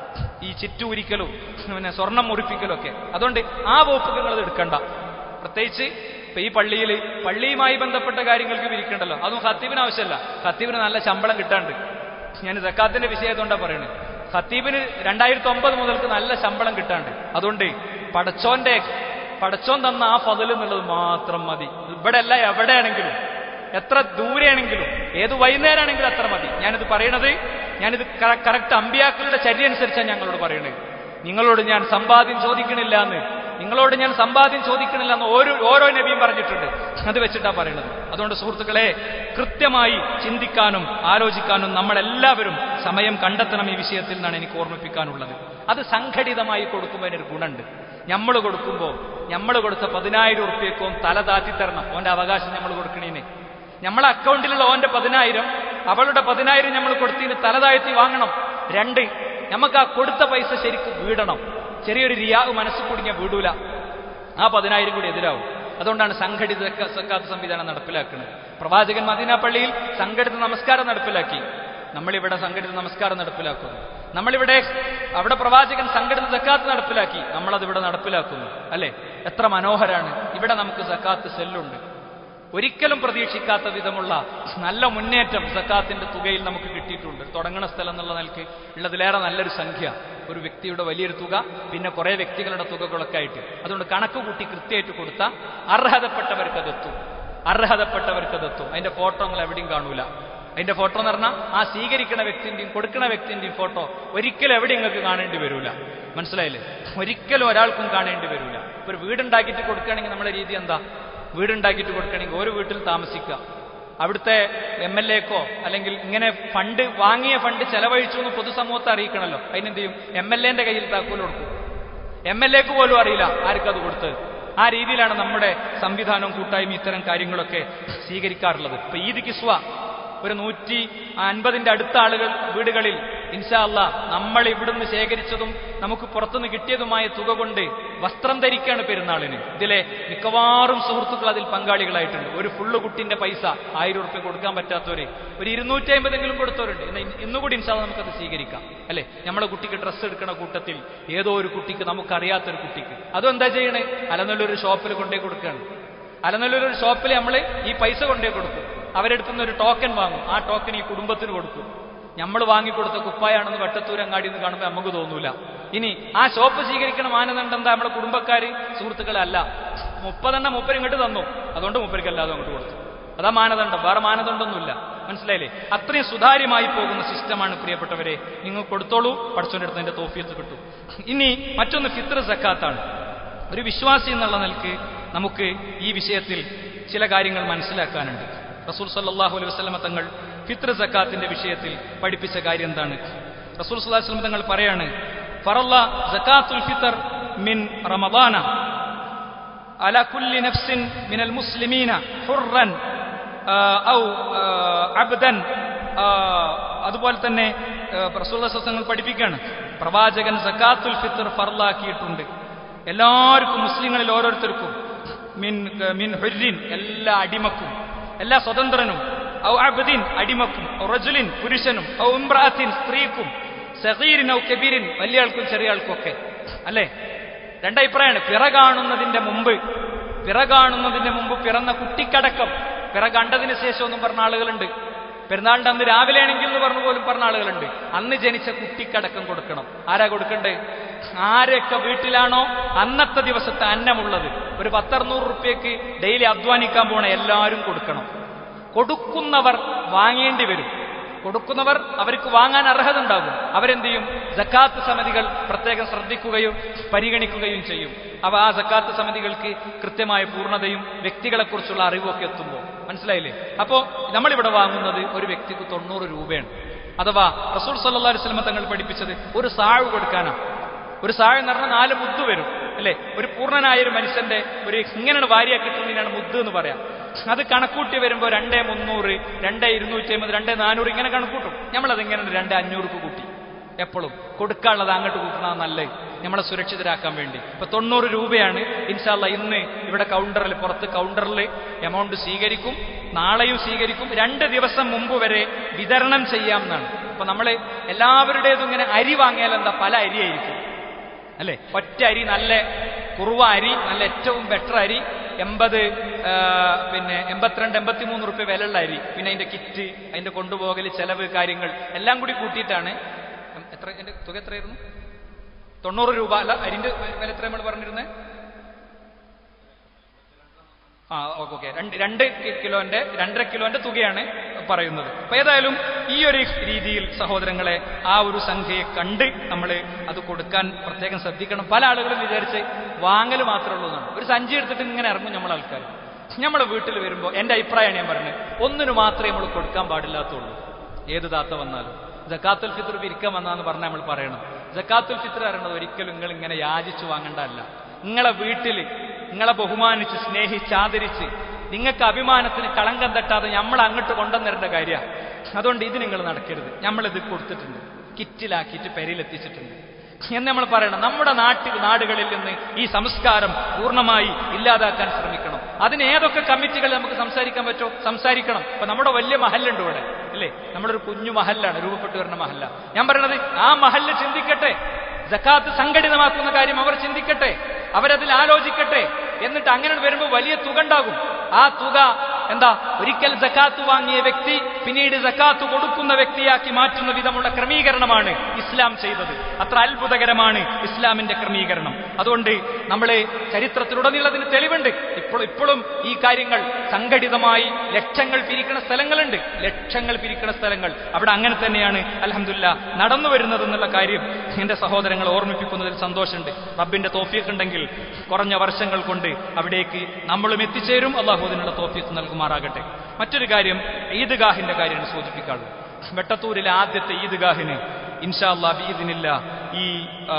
ഈ ചിറ്റൂരിക്കലും പിന്നെ സ്വർണം മുറിപ്പിക്കലും ഒക്കെ അതുകൊണ്ട് ആ വകുപ്പൊക്കെ നിങ്ങൾ എടുക്കണ്ട പ്രത്യേകിച്ച് ഇപ്പൊ ഈ പള്ളിയിൽ പള്ളിയുമായി ബന്ധപ്പെട്ട കാര്യങ്ങൾക്ക് വിരിക്കണ്ടല്ലോ അതും ഖത്തീബിന് ആവശ്യമല്ല ഖത്തീബിന് നല്ല ശമ്പളം കിട്ടാണ്ട് ഞാൻ സക്കാത്തിന്റെ വിഷയത്തോണ്ടാ പറയുന്നത് ഖത്തീബിന് രണ്ടായിരത്തി ഒമ്പത് മുതൽക്ക് നല്ല ശമ്പളം കിട്ടാണ്ട് അതുകൊണ്ട് പടച്ചോന്റെ പടച്ചോൻ തന്ന ആ ഫതൽ എന്നുള്ളത് മാത്രം മതി ഇവിടെ അല്ല എവിടെയാണെങ്കിലും എത്ര ദൂരെയാണെങ്കിലും ഏത് വൈകുന്നേരമാണെങ്കിലും അത്ര മതി ഞാനിത് പറയണത് ഞാനിത് കറക്റ്റ് അമ്പിയാക്കളുടെ ചര്യ അനുസരിച്ചാണ് ഞങ്ങളോട് പറയുന്നത് നിങ്ങളോട് ഞാൻ സമ്പാദ്യം ചോദിക്കണില്ല എന്ന് നിങ്ങളോട് ഞാൻ സമ്പാദ്യം ചോദിക്കണില്ല എന്ന് ഓരോ ഓരോ നബിയും പറഞ്ഞിട്ടുണ്ട് അത് വെച്ചിട്ടാ പറയുന്നത് അതുകൊണ്ട് സുഹൃത്തുക്കളെ കൃത്യമായി ചിന്തിക്കാനും ആലോചിക്കാനും നമ്മളെല്ലാവരും സമയം കണ്ടെത്തണം ഈ വിഷയത്തിൽ നിന്നാണ് എനിക്ക് ഓർമ്മിപ്പിക്കാനുള്ളത് അത് സംഘടിതമായി കൊടുക്കുമ്പോൾ അതിനൊരു ഗുണമുണ്ട് നമ്മൾ കൊടുക്കുമ്പോൾ നമ്മൾ കൊടുത്ത പതിനായിരം ഉറുപ്പ്യക്കും തല താത്തി തരണം ഓന്റെ അവകാശം നമ്മൾ കൊടുക്കണേനെ നമ്മളെ അക്കൗണ്ടിലുള്ള ഓന്റെ പതിനായിരം അവളുടെ പതിനായിരം നമ്മൾ കൊടുത്തതിന് തല താഴ്ത്തി വാങ്ങണം രണ്ട് നമുക്ക് ആ കൊടുത്ത പൈസ ശരിക്കും വീടണം ചെറിയൊരു റിയാവ് മനസ്സിൽ കുടുങ്ങിയ വീടൂല ആ പതിനായിരം കൂടി എതിരാവും അതുകൊണ്ടാണ് സംഘടിത സക്ക- സക്കാത്ത് സംവിധാനം നടപ്പിലാക്കുന്നത് പ്രവാചകൻ മദീന പള്ളിയിൽ സംഘടിത നമസ്കാരം നടപ്പിലാക്കി നമ്മളിവിടെ സംഘടിത നമസ്കാരം നടപ്പിലാക്കുന്നു നമ്മളിവിടെ അവിടെ പ്രവാചകൻ സംഘടിത സക്കാത്ത് നടപ്പിലാക്കി നമ്മളത് ഇവിടെ നടപ്പിലാക്കുന്നു അല്ലേ എത്ര മനോഹരാണ് ഇവിടെ നമുക്ക് സക്കാത്ത് സെല്ലുണ്ട് ഒരിക്കലും പ്രതീക്ഷിക്കാത്ത വിധമുള്ള നല്ല മുന്നേറ്റം സക്കാത്തിന്റെ തുകയിൽ നമുക്ക് കിട്ടിയിട്ടുണ്ട് തുടങ്ങണ സ്ഥലം എന്നുള്ള നിലയ്ക്ക് ഉള്ളതിലേറെ നല്ലൊരു സംഖ്യ ഒരു വ്യക്തിയുടെ വലിയൊരു തുക പിന്നെ കുറെ വ്യക്തികളുടെ തുകകളൊക്കെ ആയിട്ട് അതുകൊണ്ട് കണക്ക് കൂട്ടി കൃത്യമായിട്ട് കൊടുത്ത അർഹതപ്പെട്ടവർക്ക് അതെത്തും അർഹതപ്പെട്ടവർക്ക് അതെത്തും അതിന്റെ ഫോട്ടോ നിങ്ങൾ എവിടെയും കാണൂല അതിന്റെ ഫോട്ടോ എന്ന് പറഞ്ഞാൽ ആ സ്വീകരിക്കുന്ന വ്യക്തിന്റെയും കൊടുക്കുന്ന വ്യക്തിന്റെയും ഫോട്ടോ ഒരിക്കലും എവിടെ നിങ്ങൾക്ക് കാണേണ്ടി വരൂല മനസ്സിലായില്ലേ ഒരിക്കലും ഒരാൾക്കും കാണേണ്ടി വരൂല ഇപ്പൊ ഒരു വീടുണ്ടാക്കിയിട്ട് കൊടുക്കുകയാണെങ്കിൽ നമ്മുടെ രീതി എന്താ വീടുണ്ടാക്കിയിട്ട് കൊടുക്കുകയാണെങ്കിൽ ഒരു വീട്ടിൽ താമസിക്കുക അവിടുത്തെ എം എൽ എക്കോ അല്ലെങ്കിൽ ഇങ്ങനെ ഫണ്ട് വാങ്ങിയ ഫണ്ട് ചെലവഴിച്ചു എന്ന് പൊതുസമൂഹത്തെ അറിയിക്കണമല്ലോ അതിനെന്ത് ചെയ്യും എം എൽ എന്റെ കയ്യിൽ താക്കോൽ കൊടുക്കും എം എൽ എക്ക് പോലും അറിയില്ല ആർക്കത് കൊടുത്ത് ആ രീതിയിലാണ് നമ്മുടെ സംവിധാനവും കൂട്ടായ്മ ഇത്തരം കാര്യങ്ങളൊക്കെ സ്വീകരിക്കാറുള്ളത് ഇപ്പൊ ഈദ് കിസ്വ ഒരു നൂറ്റി അൻപതിന്റെ അടുത്ത ആളുകൾ വീടുകളിൽ ഇൻഷാ അല്ല നമ്മൾ ഇവിടുന്ന് ശേഖരിച്ചതും നമുക്ക് പുറത്തുനിന്ന് കിട്ടിയതുമായ തുക കൊണ്ട് വസ്ത്രം ധരിക്കാണ് പെരുന്നാളിന് ഇതിലെ മിക്കവാറും സുഹൃത്തുക്കൾ അതിൽ പങ്കാളികളായിട്ടുണ്ട് ഒരു ഫുള്ള് കുട്ടിന്റെ പൈസ ആയിരം ഉറുപ്പ്യ കൊടുക്കാൻ പറ്റാത്തവര് ഒരു ഇരുന്നൂറ്റി അമ്പതെങ്കിലും കൊടുത്തവരുണ്ട് ഇന്ന് ഇന്നുകൂടി ഇൻഷാ അല്ലാ നമുക്കത് സ്വീകരിക്കാം അല്ലെ നമ്മളെ കുട്ടിക്ക് ഡ്രസ്സ് എടുക്കുന്ന കൂട്ടത്തിൽ ഏതോ ഒരു കുട്ടിക്ക് നമുക്കറിയാത്തൊരു കുട്ടിക്ക് അതും എന്താ ചെയ്യണേ അലനല്ലൊരു ഷോപ്പിൽ കൊണ്ടേ കൊടുക്കുകയാണ് അലനല്ലൊരു ഷോപ്പിൽ നമ്മൾ ഈ പൈസ കൊണ്ടേ കൊടുക്കും അവരെടുത്തുനിന്ന് ഒരു ടോക്കൺ വാങ്ങും ആ ടോക്കൺ ഈ കുടുംബത്തിന് കൊടുക്കും നമ്മൾ വാങ്ങിക്കൊടുത്ത കുപ്പായാണെന്ന് വെട്ടത്തൂരങ്ങാടി എന്ന് കാണുമ്പോൾ നമുക്ക് തോന്നൂല ഇനി ആ ഷോപ്പ് സ്വീകരിക്കണ മാനദണ്ഡം എന്താ നമ്മുടെ കുടുംബക്കാര് സുഹൃത്തുക്കളെ അല്ല മുപ്പതെണ്ണം മുപ്പര് ഇങ്ങോട്ട് തന്നു അതുകൊണ്ട് മുപ്പർക്ക് അല്ലാതെ അങ്ങോട്ട് കൊടുത്തു അതാ മാനദണ്ഡം വേറെ മാനദണ്ഡമൊന്നുമില്ല മനസ്സിലായില്ലേ അത്രയും സുതാര്യമായി പോകുന്ന സിസ്റ്റമാണ് പ്രിയപ്പെട്ടവരെ നിങ്ങൾ കൊടുത്തോളൂ പഠിച്ചോന്റെ അടുത്ത് അതിന്റെ തോഫിയത്ത് കിട്ടും ഇനി മറ്റൊന്ന് ഫിത്ര സക്കാത്താണ് ഒരു വിശ്വാസി എന്നുള്ള നിലക്ക് നമുക്ക് ഈ വിഷയത്തിൽ ചില കാര്യങ്ങൾ മനസ്സിലാക്കാനുണ്ട് റസൂൽ സല്ലാഹു അലൈഹി വസ്ലമ തങ്ങൾ ഫിത്ര സക്കാത്തിന്റെ വിഷയത്തിൽ പഠിപ്പിച്ച കാര്യം എന്താണ് റസൂൽ സല്ലാഹു വസ്ലം തങ്ങൾ പറയാണ് ഫറല്ല സക്കാത്തുൽ ഫിത്തർ മിൻ റമദാന على كل نفس من المسلمين حرا ഔ അബ്ദൻ അതുപോലെ തന്നെ പ്രസുലസങ്ങൾ പഠിപ്പിക്കുകയാണ് പ്രവാചകൻ സക്കാത്തുൽ ഫിത്തർ ഫർലാക്കിയിട്ടുണ്ട് എല്ലാവർക്കും മുസ്ലിങ്ങളിൽ ഓരോരുത്തർക്കും മിൻ മിൻ ഹുരിൻ എല്ലാ അടിമക്കും എല്ലാ സ്വതന്ത്രനും ഔ അബ്ദിൻ അടിമക്കും ഔ റജുലിൻ പുരുഷനും ഔ ഇമ്രാത്തിൻ സ്ത്രീക്കും സഹീരിൻ ഔ കബീരിൻ വലിയ ആൾക്കും ചെറിയ ആൾക്കും ഒക്കെ അല്ലേ രണ്ടഭിപ്രായമാണ് പിറ കാണുന്നതിന്റെ മുമ്പ് പിറ കാണുന്നതിന്റെ മുമ്പ് പിറന്ന കുട്ടിക്കടക്കം പിറ കണ്ടതിന് ശേഷം ഒന്നും പറഞ്ഞ ആളുകളുണ്ട് പെരുന്നാളിന്റെ അന്ന് രാവിലെ ആണെങ്കിൽ എന്ന് പറഞ്ഞു പോലും പറഞ്ഞ ആളുകളുണ്ട് അന്ന് ജനിച്ച കുട്ടിക്കടക്കം കൊടുക്കണം ആരാ കൊടുക്കണ്ടേ ആരൊക്കെ വീട്ടിലാണോ അന്നത്തെ ദിവസത്തെ അന്നമുള്ളത് ഒരു പത്തറുന്നൂറ് റുപ്യക്ക് ഡെയിലി അധ്വാനിക്കാൻ പോണ എല്ലാവരും കൊടുക്കണം കൊടുക്കുന്നവർ വാങ്ങേണ്ടി വരും കൊടുക്കുന്നവർ അവർക്ക് വാങ്ങാൻ അർഹത ഉണ്ടാകും അവരെന്ത് ചെയ്യും ജക്കാത്ത് സമിതികൾ പ്രത്യേകം ശ്രദ്ധിക്കുകയും പരിഗണിക്കുകയും ചെയ്യും അവ ആ ജക്കാത്ത് സമിതികൾക്ക് കൃത്യമായ പൂർണ്ണതയും വ്യക്തികളെക്കുറിച്ചുള്ള അറിവൊക്കെ എത്തുമ്പോൾ മനസ്സിലായില്ലേ അപ്പോ നമ്മളിവിടെ വാങ്ങുന്നത് ഒരു വ്യക്തിക്ക് തൊണ്ണൂറ് രൂപയാണ് അഥവാ റസൂൽ സല്ലാ വസ്ലമ തങ്ങൾ പഠിപ്പിച്ചത് ഒരു സാഴ് കൊടുക്കാനാണ് ഒരു സാഴ് എന്ന് പറഞ്ഞാൽ നാല് മുദ്ദ് വരും അല്ലേ ഒരു പൂർണ്ണനായ ഒരു മനുഷ്യന്റെ ഒരു ഇങ്ങനെയാണ് ഭാര്യ കിട്ടുന്നതിനാണ് മുദ്ദ് എന്ന് പറയാം അത് കണക്കൂട്ടി വരുമ്പോൾ രണ്ടേ മുന്നൂറ് രണ്ടേ ഇരുന്നൂറ്റി അമ്പത് രണ്ടേ നാനൂറ് ഇങ്ങനെ കണക്കൂട്ടും നമ്മളത് എങ്ങനെയാണ് രണ്ടേ അഞ്ഞൂറുക്ക് കൂട്ടി എപ്പോഴും കൊടുക്കാനുള്ളത് അങ്ങോട്ട് കൂട്ടണത് നല്ലത് നമ്മളെ സുരക്ഷിതരാക്കാൻ വേണ്ടി ഇപ്പൊ തൊണ്ണൂറ് രൂപയാണ് ഇൻഷാല്ല ഇന്ന് ഇവിടെ കൗണ്ടറിൽ പുറത്ത് കൗണ്ടറിൽ എമൗണ്ട് സ്വീകരിക്കും നാളെയും സ്വീകരിക്കും രണ്ട് ദിവസം മുമ്പ് വരെ വിതരണം ചെയ്യാം എന്നാണ് അപ്പൊ നമ്മൾ എല്ലാവരുടേതും ഇങ്ങനെ അരി വാങ്ങിയാൽ എന്താ പല അരിയായിരിക്കും അല്ലെ ഒറ്റ അരി നല്ല കുറുവ അരി നല്ല ഏറ്റവും ബെറ്റർ അരി എൺപത് പിന്നെ എൺപത്തിരണ്ട് എൺപത്തിമൂന്ന് റുപ്യ വിലയുള്ള അരി പിന്നെ അതിന്റെ കിറ്റ് അതിന്റെ കൊണ്ടുപോകൽ ചെലവ് കാര്യങ്ങൾ എല്ലാം കൂടി കൂട്ടിയിട്ടാണ് എത്ര എന്റെ തുക എത്രയായിരുന്നു തൊണ്ണൂറ് രൂപ അല്ല അരിന്റെ വില എത്ര നമ്മൾ പറഞ്ഞിരുന്നത് ആ ഓക്കെ ഓക്കെ രണ്ട് രണ്ട് കിലോന്റെ രണ്ടര കിലോന്റെ തുകയാണ് പറയുന്നത് അപ്പൊ ഏതായാലും ഈ ഒരു രീതിയിൽ സഹോദരങ്ങളെ ആ ഒരു സംഖ്യയെ കണ്ട് നമ്മൾ അത് കൊടുക്കാൻ പ്രത്യേകം ശ്രദ്ധിക്കണം പല ആളുകളും വിചാരിച്ച് വാങ്ങൽ മാത്രമേ ഉള്ളൂ എന്നാണ് ഒരു സഞ്ചി എടുത്തിട്ട് ഇങ്ങനെ ഇറങ്ങും നമ്മൾ ആൾക്കാർ നമ്മൾ വീട്ടിൽ വരുമ്പോൾ എൻ്റെ അഭിപ്രായമാണ് ഞാൻ പറഞ്ഞത് ഒന്നിനു മാത്രമേ നമ്മൾ കൊടുക്കാൻ പാടില്ലാത്തുള്ളൂ ഏത് താത്ത വന്നാലും ജക്കാത്തുൽ ഫിത്ർ പിരിക്കാൻ വന്നാന്ന് പറഞ്ഞാൽ നമ്മൾ പറയണം ജക്കാത്തുൽ ഫിത്ർ അറിയണത് ഒരിക്കലും നിങ്ങൾ ഇങ്ങനെ യാചിച്ചു വാങ്ങേണ്ടതല്ല നിങ്ങളെ വീട്ടിൽ നിങ്ങളെ ബഹുമാനിച്ച് സ്നേഹിച്ച് ആദരിച്ച് നിങ്ങൾക്ക് അഭിമാനത്തിന് കളങ്കം തട്ടാതെ നമ്മൾ അങ്ങോട്ട് കൊണ്ടുവന്നിരേണ്ട കാര്യമാണ് അതുകൊണ്ട് ഇത് നിങ്ങൾ നടക്കരുത് നമ്മളിത് കൊടുത്തിട്ടുണ്ട് കിറ്റിലാക്കിയിട്ട് പെരയിലെത്തിച്ചിട്ടുണ്ട് എന്ന് നമ്മൾ പറയണം നമ്മുടെ നാട്ടിൽ നാടുകളിൽ നിന്ന് ഈ സംസ്കാരം പൂർണ്ണമായി ഇല്ലാതാക്കാൻ ശ്രമിക്കണം അതിന് ഏതൊക്കെ കമ്മിറ്റികൾ നമുക്ക് സംസാരിക്കാൻ പറ്റുമോ സംസാരിക്കണം ഇപ്പൊ നമ്മുടെ വലിയ മഹല്ലുണ്ട് ഇവിടെ അല്ലേ നമ്മുടെ ഒരു കുഞ്ഞു മഹല്ലാണ് രൂപപ്പെട്ടു വരുന്ന മഹല്ല ഞാൻ പറയണത് ആ മഹല്ല് ചിന്തിക്കട്ടെ ജക്കാത്ത് സംഘടിതമാക്കുന്ന കാര്യം അവർ ചിന്തിക്കട്ടെ അവരതിൽ ആലോചിക്കട്ടെ എന്നിട്ട് അങ്ങനെ വരുമ്പോൾ വലിയ തുക ഉണ്ടാകും ആ തുക എന്താ ഒരിക്കൽ ജക്കാത്ത് വാങ്ങിയ വ്യക്തി പിന്നീട് ജക്കാത്ത് കൊടുക്കുന്ന വ്യക്തിയാക്കി മാറ്റുന്ന വിധമുള്ള ക്രമീകരണമാണ് ഇസ്ലാം ചെയ്തത് അത്ര അത്ഭുതകരമാണ് ഇസ്ലാമിന്റെ ക്രമീകരണം അതുകൊണ്ട് നമ്മളെ ചരിത്രത്തിലുടനീളത്തിന് തെളിവുണ്ട് ഇപ്പോൾ ഇപ്പോഴും ഈ കാര്യങ്ങൾ സംഘടിതമായി ലക്ഷങ്ങൾ പിരിക്കുന്ന സ്ഥലങ്ങളുണ്ട് ലക്ഷങ്ങൾ പിരിക്കുന്ന സ്ഥലങ്ങൾ അവിടെ അങ്ങനെ തന്നെയാണ് അലഹമില്ല നടന്നു വരുന്നത് എന്നുള്ള കാര്യം എന്റെ സഹോദരങ്ങൾ ഓർമ്മിപ്പിക്കുന്നതിൽ സന്തോഷമുണ്ട് റബ്ബിന്റെ തോഫീക്ക് ഉണ്ടെങ്കിൽ കുറഞ്ഞ വർഷങ്ങൾ കൊണ്ട് അവിടേക്ക് നമ്മളും എത്തിച്ചേരും അള്ളാഹു അതിനുള്ള തോഫീക്ക് നൽകുമാറാകട്ടെ മറ്റൊരു കാര്യം ഈദ്ഗാഹിന്റെ കാര്യമാണ് സൂചിപ്പിക്കാറുള്ളത് വെട്ടത്തൂരിലെ ആദ്യത്തെ ഈദ്ഗാഹിന് ഇൻഷാ അള്ളാഹ് ഈദിനില്ല ഈ ആ,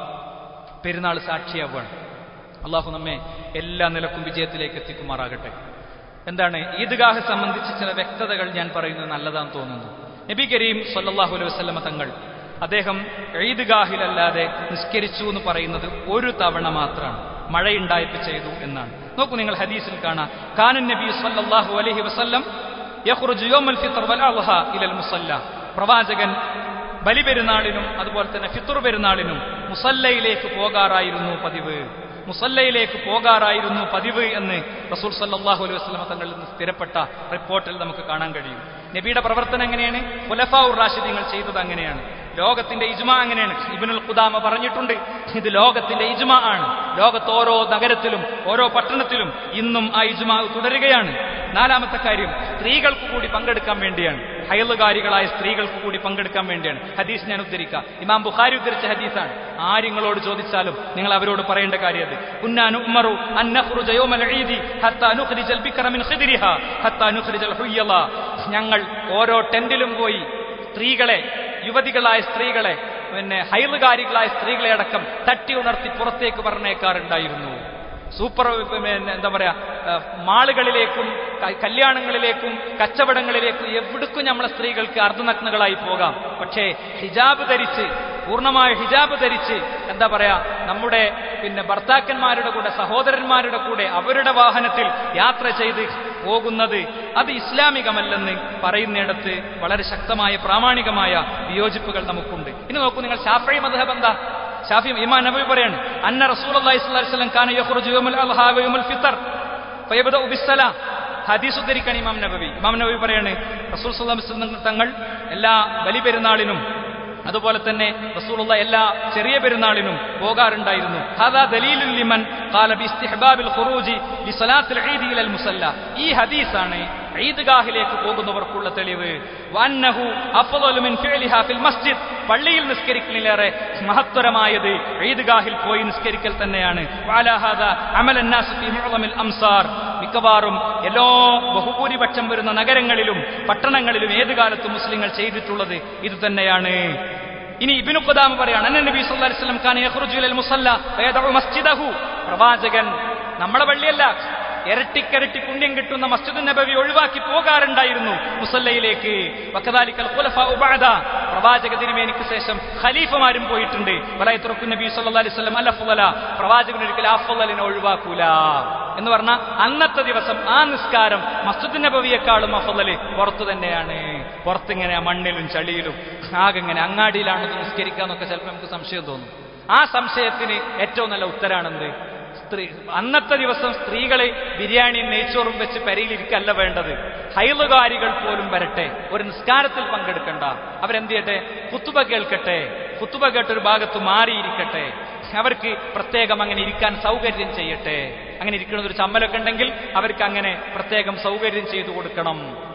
പെരുന്നാൾ സാക്ഷിയാവുകയാണ് അള്ളാഹു നമ്മെ എല്ലാ നിലക്കും വിജയത്തിലേക്ക് എത്തിക്കുമാറാകട്ടെ എന്താണ് ഈദ്ഗാഹ് സംബന്ധിച്ച് ചില വ്യക്തതകൾ ഞാൻ പറയുന്നത് നല്ലതാന്ന് തോന്നുന്നു നബി കരീം സല്ലല്ലാഹു അലൈഹി വസല്ലമ തങ്ങൾ അദ്ദേഹം ഈദ്ഗാഹിലല്ലാതെ നിസ്കരിച്ചു എന്ന് പറയുന്നത് ഒരു തവണ മാത്രമാണ് മഴയുണ്ടായപ്പോൾ ചെയ്തു എന്നാണ് നോക്കൂ നിങ്ങൾ ഹദീസിൽ കാണാം കാനൻ നബി സല്ലല്ലാഹു അലൈഹി വസല്ലം യഖ്റുജു യൗമൽ ഫിത്ർ വൽ അദ്ഹ ഇലൽ മുസല്ല പ്രവാചകൻ ബലിപെരുന്നാളിനും അതുപോലെ തന്നെ ഫിത്തുർ പെരുന്നാളിനും മുസല്ലയിലേക്ക് പോകാറായിരുന്നു പതിവ് മുസല്ലയിലേക്ക് പോകാറായിരുന്നു പതിവ് എന്ന് റസൂൽ സല്ലല്ലാഹു അലൈഹി വസല്ലമ തങ്ങളിൽ നിന്ന് സ്ഥിരപ്പെട്ട റിപ്പോർട്ടിൽ നമുക്ക് കാണാൻ കഴിയും നബിയുടെ പ്രവർത്തനം എങ്ങനെയാണ് ഖുലഫാഉർ റാഷിദീങ്ങൾ ചെയ്തത് അങ്ങനെയാണ് ലോകത്തിന്റെ ഇജ്മാ അങ്ങനെയാണ് ഇബ്നുൽ ഖുദാമ പറഞ്ഞിട്ടുണ്ട് ഇത് ലോകത്തിന്റെ ഇജ്മാ ആണ് ലോകത്ത് ഓരോ നഗരത്തിലും ഓരോ പട്ടണത്തിലും ഇന്നും ആ ഇജ്മാ തുടരുകയാണ് നാലാമത്തെ കാര്യം സ്ത്രീകൾക്ക് കൂടി പങ്കെടുക്കാൻ വേണ്ടിയാണ് ഹയലുകാരികളായ സ്ത്രീകൾക്ക് കൂടി പങ്കെടുക്കാൻ വേണ്ടിയാണ് ഹദീസ് ഞാൻ ഉദ്ധരിക്കാം ഇമാം ബുഖാരി ഉദ്ധരിച്ച ഹദീസാണ് ആര്യങ്ങളോട് ചോദിച്ചാലും നിങ്ങൾ അവരോട് പറയേണ്ട കാര്യം അത് കുന്നാനു ഉമ്മറു അൻ നഖ്റുജ യൗമൽ ഈദി ഹത്താ നുഖ്രിജൽ ബിക്ര മിൻ ഖിദ്രിഹാ ഹത്താ നുഖ്രിജൽ ഹുയ്യല ഞങ്ങൾ ഓരോ ടെന്റിലും പോയി സ്ത്രീകളെ യുവതികളായ സ്ത്രീകളെ പിന്നെ ഹൈലുകാരികളായ സ്ത്രീകളെ അടക്കം തട്ടി ഉണർത്തി പുറത്തേക്ക് പറഞ്ഞേക്കാറുണ്ടായിരുന്നു സൂപ്പർ പിന്നെ എന്താ പറയാ ഏഹ് മാളുകളിലേക്കും ക- കല്യാണങ്ങളിലേക്കും കച്ചവടങ്ങളിലേക്കും എവിടേക്കും നമ്മളെ സ്ത്രീകൾക്ക് അർദ്ധനഗ്നകളായി പോകാം പക്ഷേ ഹിജാബ് ധരിച്ച് പൂർണ്ണമായ ഹിജാബ് ധരിച്ച് എന്താ പറയാ നമ്മുടെ പിന്നെ ഭർത്താക്കന്മാരുടെ കൂടെ സഹോദരന്മാരുടെ കൂടെ അവരുടെ വാഹനത്തിൽ യാത്ര ചെയ്ത് പോകുന്നത് അത് ഇസ്ലാമികമല്ലെന്ന് പറയുന്നിടത്ത് വളരെ ശക്തമായ പ്രാമാണികമായ വിയോജിപ്പുകൾ നമുക്കുണ്ട് ഇനി നോക്കൂ നിങ്ങൾ ഷാഫി മധബ് എന്താ ഷാഫി ഇമാൻ നബി പറയാണ് അന്ന റസൂലുള്ളാഹി സ്വല്ലല്ലാഹി അലൈഹി വസല്ലം കാന യഖ്റുജു യൗമൽ അദ്ഹാ വ യൗമൽ ഫിത്ർ ഫയബ്ദഉ ബിസ്സലാം ഹദീസ് ഉദ്ധരിക്കാൻ ഇമാം നബവി ഇമാം നബി പറയാണ് റസൂൽ സ്വല്ലല്ലാഹു അലൈഹി വസല്ലം തങ്ങൾ എല്ലാ ബലിപെരുന്നാളിനും അതുപോലെ തന്നെ റസൂലുള്ള എല്ലാ ചെറിയ പെരുന്നാളിനും പോകാറുണ്ടായിരുന്നു ഹാദാ ദലീലുൽ ലിമൻ ഖാല ബിസ്തിഹ്ബാബിൽ ഖുറൂജി ലിസലാത്തിൽ ഈദി ഇലൽ മുസല്ല ഈ ഹദീസാണ് ഈദ്ഗാഹിലേക്ക് പോകുന്നവർക്കുള്ള തെളിവ് വന്നഹു അഫ്ളലു മിൻ ഫിഅലിഹാ ഫിൽ മസ്ജിദ് പള്ളിയിൽ നിസ്കരിക്കലിലേറെ മഹത്വരമായത് ഈദ്ഗാഹിൽ പോയി നിസ്കരിക്കൽ തന്നെയാണ് വഅലാ ഹാദാ അമലൻ നാസ് ഫീ മുഅ്ളമിൽ അംസാർ മിക്കവാറും എല്ലാ ബഹുഭൂരിപക്ഷം വരുന്ന നഗരങ്ങളിലും പട്ടണങ്ങളിലും ഏത് കാലത്തും മുസ്ലിങ്ങൾ ചെയ്തിട്ടുള്ളത് ഇത് തന്നെയാണ് ഇനി ഇബ്നു ഖുദാമ പറയാണ് അന്ന നബി സല്ലല്ലാഹു അലൈഹി വസല്ലം കാന യഖ്റുജു ഇലൽ മുസല്ല വയദഉ മസ്ജിദഹു പ്രവാചകൻ നമ്മളെ പള്ളിയല്ല ഇരട്ടിക്കരട്ടി പുണ്യം കിട്ടുന്ന മസ്ജിദ് നബവി ഒഴിവാക്കി പോകാറുണ്ടായിരുന്നു മുസല്ലയിലേക്ക് വക്കദാലിക്കൽ ഖുലഫാഉ ബഅദ പ്രവാചക തിരുമേനിക്ക് ശേഷം ഖലീഫമാരും പോയിട്ടുണ്ട് വലൈ തുറക്കു നബി സല്ലല്ലാഹു അലൈഹി വസല്ലം അൽ അഫ്ളല പ്രവാചകൻ ഒരിക്കൽ അഫ്ളലിനെ ഒഴിവാക്കൂല എന്ന് പറഞ്ഞാൽ അന്നത്തെ ദിവസം ആ നിസ്കാരം മസ്ജിദ് നബവിയെക്കാളും അഫ്ളല് പുറത്തു തന്നെയാണ് പുറത്തിങ്ങനെ മണ്ണിലും ചളിയിലും ആകെങ്ങനെ അങ്ങാടിയിലാണ് ഇത് നിസ്കരിക്കാന്നൊക്കെ ചിലപ്പോൾ നമുക്ക് സംശയം തോന്നും ആ സംശയത്തിന് ഏറ്റവും നല്ല ഉത്തരാണെന്ത് സ്ത്രീ അന്നത്തെ ദിവസം സ്ത്രീകളെ ബിരിയാണിയും നെയ്ച്ചോറും വെച്ച് പെരയിലിരിക്കല്ല വേണ്ടത് ഹൈലുകാരികൾ പോലും വരട്ടെ ഒരു നിസ്കാരത്തിൽ പങ്കെടുക്കണ്ട അവരെന്ത് ചെയ്യട്ടെ കുത്തുബ കേൾക്കട്ടെ കുത്തുബ കേട്ടൊരു ഭാഗത്ത് മാറിയിരിക്കട്ടെ അവർക്ക് പ്രത്യേകം അങ്ങനെ ഇരിക്കാൻ സൗകര്യം ചെയ്യട്ടെ അങ്ങനെ ഇരിക്കുന്ന ഒരു ചമ്മലൊക്കെ ഉണ്ടെങ്കിൽ അവർക്ക് അങ്ങനെ പ്രത്യേകം സൗകര്യം ചെയ്തു കൊടുക്കണം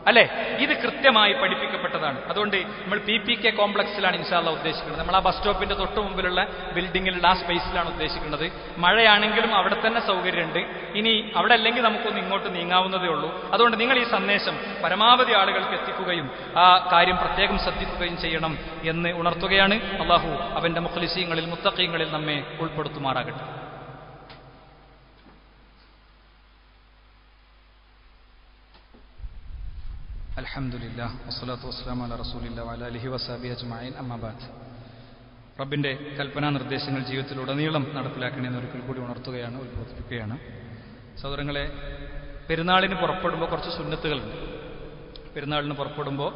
അല്ലെ ഇത് കൃത്യമായി പഠിപ്പിക്കപ്പെട്ടതാണ് അതുകൊണ്ട് നമ്മൾ പി പി കെ കോംപ്ലക്സിലാണ് ഇൻഷാല്ല ഉദ്ദേശിക്കുന്നത് നമ്മൾ ആ ബസ് സ്റ്റോപ്പിന്റെ തൊട്ട് മുമ്പിലുള്ള ബിൽഡിങ്ങിലുള്ള ആ സ്പേസിലാണ് ഉദ്ദേശിക്കുന്നത് മഴയാണെങ്കിലും അവിടെ തന്നെ സൗകര്യമുണ്ട് ഇനി അവിടെ അല്ലെങ്കിൽ നമുക്കൊന്ന് ഇങ്ങോട്ട് നീങ്ങാവുന്നതേ ഉള്ളൂ അതുകൊണ്ട് നിങ്ങൾ ഈ സന്ദേശം പരമാവധി ആളുകൾക്ക് എത്തിക്കുകയും ആ കാര്യം പ്രത്യേകം ശ്രദ്ധിക്കുകയും ചെയ്യണം എന്ന് ഉണർത്തുകയാണ് അള്ളാഹു അവന്റെ മുഖലിസീങ്ങളിൽ മുത്തക്കീങ്ങളിൽ നമ്മെ ഉൾപ്പെടുത്തുമാറാകട്ടെ അലഹമുല്ല വസ്സലാത്തു വസ്സലാം അല റസൂലില്ല വല അലഹി വസാബി അജ്മായിൻ അമ്മാബാദ് റബ്ബിന്റെ കൽപ്പനാ നിർദ്ദേശങ്ങൾ ജീവിതത്തിലുടനീളം നടപ്പിലാക്കണമെന്ന് ഒരിക്കൽ കൂടി ഉണർത്തുകയാണ് ഉത്ബോധിപ്പിക്കുകയാണ് സഹോദരങ്ങളെ പെരുന്നാളിന് പുറപ്പെടുമ്പോൾ കുറച്ച് സുന്നത്തുകളുണ്ട് പെരുന്നാളിന് പുറപ്പെടുമ്പോൾ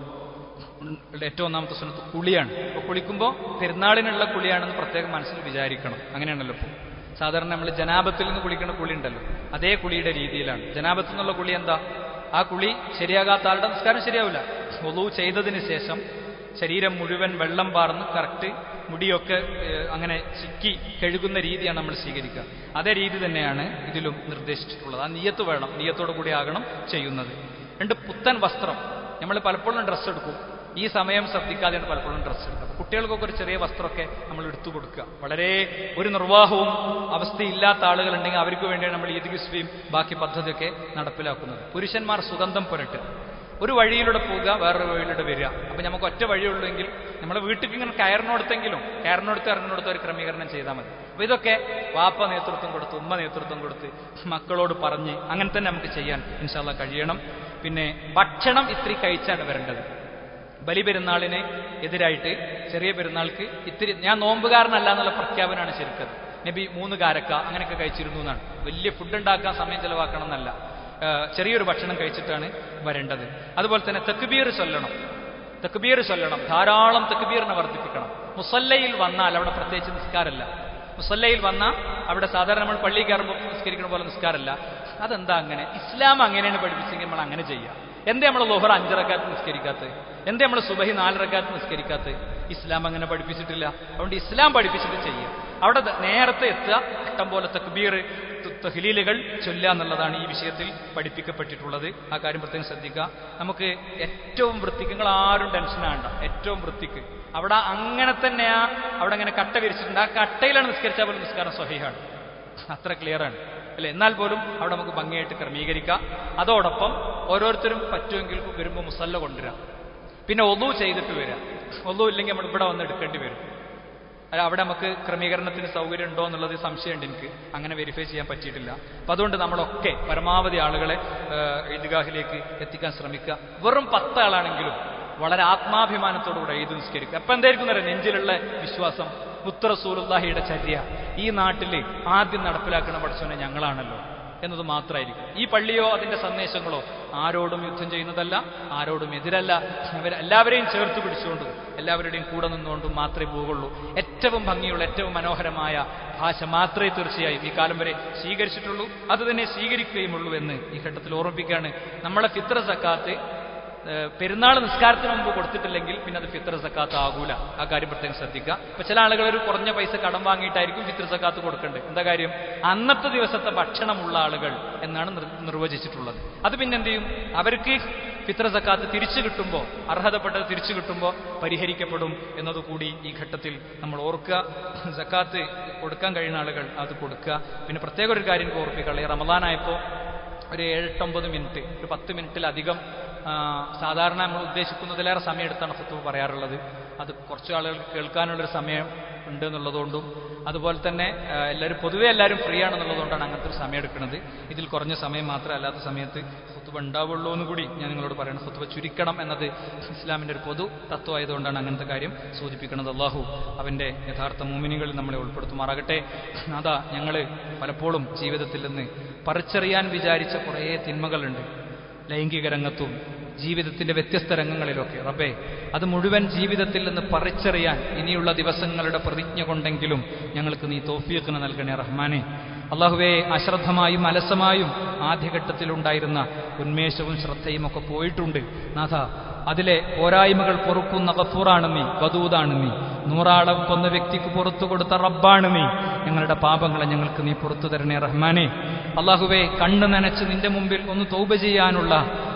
ഏറ്റവും ഒന്നാമത്തെ സുന്നത്ത് കുളിയാണ് അപ്പോൾ കുളിക്കുമ്പോൾ പെരുന്നാളിനുള്ള കുളിയാണെന്ന് പ്രത്യേകം മനസ്സിൽ വിചാരിക്കണം അങ്ങനെയാണല്ലോ ഇപ്പോൾ സാധാരണ നമ്മൾ ജനാപത്തിൽ നിന്ന് കുളിക്കുന്ന കുളി ഉണ്ടല്ലോ അതേ കുളിയുടെ രീതിയിലാണ് ജനാപത്തിൽ നിന്നുള്ള കുളി എന്താ ആ കുളി ശരിയാകാത്ത ആളുടെ നിസ്കാരം ശരിയാവില്ല ഒതു ചെയ്തതിന് ശേഷം ശരീരം മുഴുവൻ വെള്ളം പാർന്ന് കറക്റ്റ് മുടിയൊക്കെ ഏഹ്, അങ്ങനെ ചിക്കി കഴുകുന്ന രീതിയാണ് നമ്മൾ സ്വീകരിക്കുക അതേ രീതി തന്നെയാണ് ഇതിലും നിർദ്ദേശിച്ചിട്ടുള്ളത് ആ നീയത്ത് വേണം നീയത്തോടു കൂടി ആകണം ചെയ്യുന്നത് രണ്ട് പുത്തൻ വസ്ത്രം നമ്മൾ പലപ്പോഴും ഡ്രസ്സ് എടുക്കും ഈ സമയം ശ്രദ്ധിക്കാതെയാണ് പലപ്പോഴും ഡ്രസ്സ് എടുക്കുക അപ്പോൾ കുട്ടികൾക്കൊക്കെ ഒരു ചെറിയ വസ്ത്രമൊക്കെ നമ്മൾ എടുത്തു കൊടുക്കുക വളരെ ഒരു നിർവാഹവും അവസ്ഥയില്ലാത്ത ആളുകളുണ്ടെങ്കിൽ അവർക്ക് വേണ്ടിയാണ് നമ്മൾ ഈദ് കിസ്ബിയും ബാക്കി പദ്ധതിയൊക്കെ നടപ്പിലാക്കുന്നത് പുരുഷന്മാർ സുഗന്ധം പുരട്ടുക ഒരു വഴിയിലൂടെ പോവുക വേറൊരു വഴിയിലൂടെ വരിക അപ്പം നമുക്ക് ഒറ്റ വഴിയുള്ളൂവെങ്കിൽ നമ്മളെ വീട്ടിൽ ഇങ്ങനെ കയറിനോടത്തെങ്കിലും കയറിനോടത്ത് ഇറങ്ങിനോടത്ത് ഒരു ക്രമീകരണം ചെയ്താൽ മതി അപ്പോൾ ഇതൊക്കെ വാപ്പ നേതൃത്വം കൊടുത്ത് ഉമ്മ നേതൃത്വം കൊടുത്ത് മക്കളോട് പറഞ്ഞ് അങ്ങനെ തന്നെ നമുക്ക് ചെയ്യാൻ ഇൻഷാല്ല കഴിയണം പിന്നെ ഭക്ഷണം ഇത്തിരി കഴിച്ചാണ് വരേണ്ടത് ബലിപെരുന്നാളിന് എതിരായിട്ട് ചെറിയ പെരുന്നാൾക്ക് ഇത്തിരി ഞാൻ നോമ്പുകാരനല്ല എന്നുള്ള പ്രഖ്യാപനമാണ് ശരിക്കത് നബി മൂന്ന് കാരക്ക അങ്ങനെയൊക്കെ കഴിച്ചിരുന്നു എന്നാണ് വലിയ ഫുഡ് ഉണ്ടാക്കാൻ സമയം ചെലവാക്കണം എന്നല്ല ഏഹ് ചെറിയൊരു ഭക്ഷണം കഴിച്ചിട്ടാണ് വരേണ്ടത് അതുപോലെ തന്നെ തെക്കുബീർ ചൊല്ലണം തെക്കുബീർ ചൊല്ലണം ധാരാളം തെക്കുബീറിനെ വർദ്ധിപ്പിക്കണം മുസല്ലയിൽ വന്നാൽ അവിടെ പ്രത്യേകിച്ച് നിസ്കാരമല്ല മുസല്ലയിൽ വന്ന അവിടെ സാധാരണ നമ്മൾ പള്ളിയിൽ കയറുമ്പോൾ നിസ്കരിക്കുന്ന പോലെ നിസ്കാരമല്ല അതെന്താ അങ്ങനെ ഇസ്ലാം അങ്ങനെയാണ് പഠിപ്പിച്ചെങ്കിൽ നമ്മൾ അങ്ങനെ ചെയ്യാം എന്തേ നമ്മൾ ലോഹർ അഞ്ചറക്കാത്ത് നിസ്കരിക്കാത്തത് എന്തേ നമ്മൾ സുബഹി നാലരക്കാത്ത് നിസ്കരിക്കാത്തത് ഇസ്ലാം അങ്ങനെ പഠിപ്പിച്ചിട്ടില്ല അതുകൊണ്ട് ഇസ്ലാം പഠിപ്പിച്ചിട്ട് ചെയ്യാം അവിടെ ദ- നേരത്തെ എത്തുക ഇഷ്ടം പോലെ തക്ബീർ ത- തഹ്ലീലുകൾ ചൊല്ലുക എന്നുള്ളതാണ് ഈ വിഷയത്തിൽ പഠിപ്പിക്കപ്പെട്ടിട്ടുള്ളത് ആ കാര്യം പ്രത്യേകം ശ്രദ്ധിക്കുക നമുക്ക് ഏറ്റവും വൃത്തിക്ക് നിങ്ങൾ ആരും ടെൻഷൻ ആണ്ട ഏറ്റവും വൃത്തിക്ക് അവിടെ അങ്ങനെ തന്നെയാ അവിടെ അങ്ങനെ കട്ട വിരിച്ചിട്ടുണ്ട് ആ കട്ടയിലാണ് നിസ്കരിച്ചാൽ പോലും നിസ്കാരം സ്വഹീഹാണ് അത്ര ക്ലിയർ ആണ് അല്ലെ എന്നാൽ പോലും അവിടെ നമുക്ക് ഭംഗിയായിട്ട് ക്രമീകരിക്കാം അതോടൊപ്പം ഓരോരുത്തരും പറ്റുമെങ്കിൽ വരുമ്പോൾ മുസല്ല കൊണ്ടുവരാം പിന്നെ ഒതു ചെയ്തിട്ട് വരാം ഒതു ഇല്ലെങ്കിൽ നമ്മൾ ഇവിടെ വന്ന് എടുക്കേണ്ടി വരും അല്ല അവിടെ നമുക്ക് ക്രമീകരണത്തിന് സൗകര്യം ഉണ്ടോ എന്നുള്ളത് സംശയമുണ്ട് എനിക്ക് അങ്ങനെ വെരിഫൈ ചെയ്യാൻ പറ്റിയിട്ടില്ല അപ്പം അതുകൊണ്ട് നമ്മളൊക്കെ പരമാവധി ആളുകളെ ഏഹ്, ഈദ്ഗാഹിലേക്ക് എത്തിക്കാൻ ശ്രമിക്കുക വെറും പത്ത് ആളാണെങ്കിലും വളരെ ആത്മാഭിമാനത്തോടുകൂടെ ഈദ് നിസ്കരിക്കുക അപ്പം എന്തായിരിക്കും അറിയാം നെഞ്ചിലുള്ള വിശ്വാസം മുത്തറസൂലുല്ലാഹിയുടെ ചര്യ ഈ നാട്ടിൽ ആദ്യം നടപ്പിലാക്കുന്ന പഠിച്ചവനെ ഞങ്ങളാണല്ലോ എന്നത് മാത്രമായിരിക്കും ഈ പള്ളിയോ അതിന്റെ സന്ദേശങ്ങളോ ആരോടും യുദ്ധം ചെയ്യുന്നതല്ല ആരോടും എതിരല്ല അവർ എല്ലാവരെയും ചേർത്ത് പിടിച്ചുകൊണ്ടും എല്ലാവരുടെയും കൂടെ നിന്നുകൊണ്ടും മാത്രമേ പോകുള്ളൂ ഏറ്റവും ഭംഗിയുള്ള ഏറ്റവും മനോഹരമായ ഭാഷ മാത്രമേ തീർച്ചയായും ഈ കാലം വരെ സ്വീകരിച്ചിട്ടുള്ളൂ അത് തന്നെ സ്വീകരിക്കുകയുമുള്ളൂ എന്ന് ഈ ഘട്ടത്തിൽ ഓർമ്മിപ്പിക്കുകയാണ് നമ്മളെ ഫിത്ര സക്കാത്ത് ഏഹ് പെരുന്നാൾ നിസ്കാരത്തിന് മുമ്പ് കൊടുത്തിട്ടില്ലെങ്കിൽ പിന്നെ അത് ഫിത്ര സക്കാത്ത് ആകൂല ആ കാര്യം പ്രത്യേകം ശ്രദ്ധിക്കുക ഇപ്പൊ ചില ആളുകൾ ഒരു കുറഞ്ഞ പൈസ കടം വാങ്ങിയിട്ടായിരിക്കും ഫിത്ര സക്കാത്ത് കൊടുക്കേണ്ടത് എന്താ കാര്യം അന്നത്തെ ദിവസത്തെ ഭക്ഷണമുള്ള ആളുകൾ എന്നാണ് നിർ- നിർവചിച്ചിട്ടുള്ളത് അത് പിന്നെ എന്ത് ചെയ്യും അവർക്ക് ഫിത്ര സക്കാത്ത് തിരിച്ചു കിട്ടുമ്പോൾ അർഹതപ്പെട്ടത് തിരിച്ചു കിട്ടുമ്പോൾ പരിഹരിക്കപ്പെടും എന്നതുകൂടി ഈ ഘട്ടത്തിൽ നമ്മൾ ഓർക്കുക സക്കാത്ത് കൊടുക്കാൻ കഴിയുന്ന ആളുകൾ അത് കൊടുക്കുക പിന്നെ പ്രത്യേക ഒരു കാര്യം എനിക്ക് ഓർപ്പിക്കുക ഈ റമദാനായപ്പോൾ ഒരു ഏഴെട്ടൊമ്പത് മിനിറ്റ് ഒരു പത്ത് മിനിറ്റിലധികം ആ, സാധാരണ നമ്മൾ ഉദ്ദേശിക്കുന്നതിലേറെ സമയം എടുത്താണ് ഫത്തുവ പറയാറുള്ളത് അത് കുറച്ച് ആളുകൾക്ക് കേൾക്കാനുള്ളൊരു സമയം ഉണ്ട് എന്നുള്ളതുകൊണ്ടും അതുപോലെ തന്നെ ആ, എല്ലാവരും പൊതുവെ എല്ലാവരും ഫ്രീ ആണെന്നുള്ളതുകൊണ്ടാണ് അങ്ങനത്തെ ഒരു സമയം എടുക്കുന്നത് ഇതിൽ കുറഞ്ഞ സമയം മാത്രമേ അല്ലാത്ത സമയത്ത് ഫത്തുവ ഉണ്ടാവുള്ളൂ എന്ന് കൂടി ഞാൻ നിങ്ങളോട് പറയണം ഫത്തുവ ചുരുക്കണം എന്നത് ഇസ്ലാമിൻ്റെ ഒരു പൊതു തത്വമായതുകൊണ്ടാണ് അങ്ങനത്തെ കാര്യം സൂചിപ്പിക്കുന്നത് അള്ളാഹു അവൻ്റെ യഥാർത്ഥ മൂമിനികളിൽ നമ്മളെ ഉൾപ്പെടുത്തുമാറാകട്ടെ അതാ ഞങ്ങൾ പലപ്പോഴും ജീവിതത്തിൽ നിന്ന് പറിച്ചറിയാൻ വിചാരിച്ച കുറേ തിന്മകളുണ്ട് ലൈംഗിക രംഗത്തും ജീവിതത്തിന്റെ വ്യത്യസ്ത രംഗങ്ങളിലൊക്കെ റബ്ബേ അത് മുഴുവൻ ജീവിതത്തിൽ നിന്ന് പറിച്ചറിയാൻ ഇനിയുള്ള ദിവസങ്ങളുടെ പ്രതിജ്ഞ കൊണ്ടെങ്കിലും ഞങ്ങൾക്ക് നീ തോഫിയക്കിന് നൽകണേ റഹ്മാനെ അള്ളാഹുവെ അശ്രദ്ധമായും അലസമായും ആദ്യഘട്ടത്തിലുണ്ടായിരുന്ന ഉന്മേഷവും ശ്രദ്ധയും ഒക്കെ പോയിട്ടുണ്ട് നാഥ അതിലെ പോരായ്മകൾ പൊറുക്കുന്ന ഗഫൂറാണ് നീ വധൂതാണ് നീ നൂറാളം കൊന്ന വ്യക്തിക്ക് പുറത്തു കൊടുത്ത റബ്ബാണ് നീ ഞങ്ങളുടെ പാപങ്ങളെ ഞങ്ങൾക്ക് നീ പുറത്തു തരണേ റഹ്മാനെ അള്ളാഹുവെ കണ്ണു നനച്ച് നിന്റെ മുമ്പിൽ ഒന്ന് തൗബ ചെയ്യാനുള്ള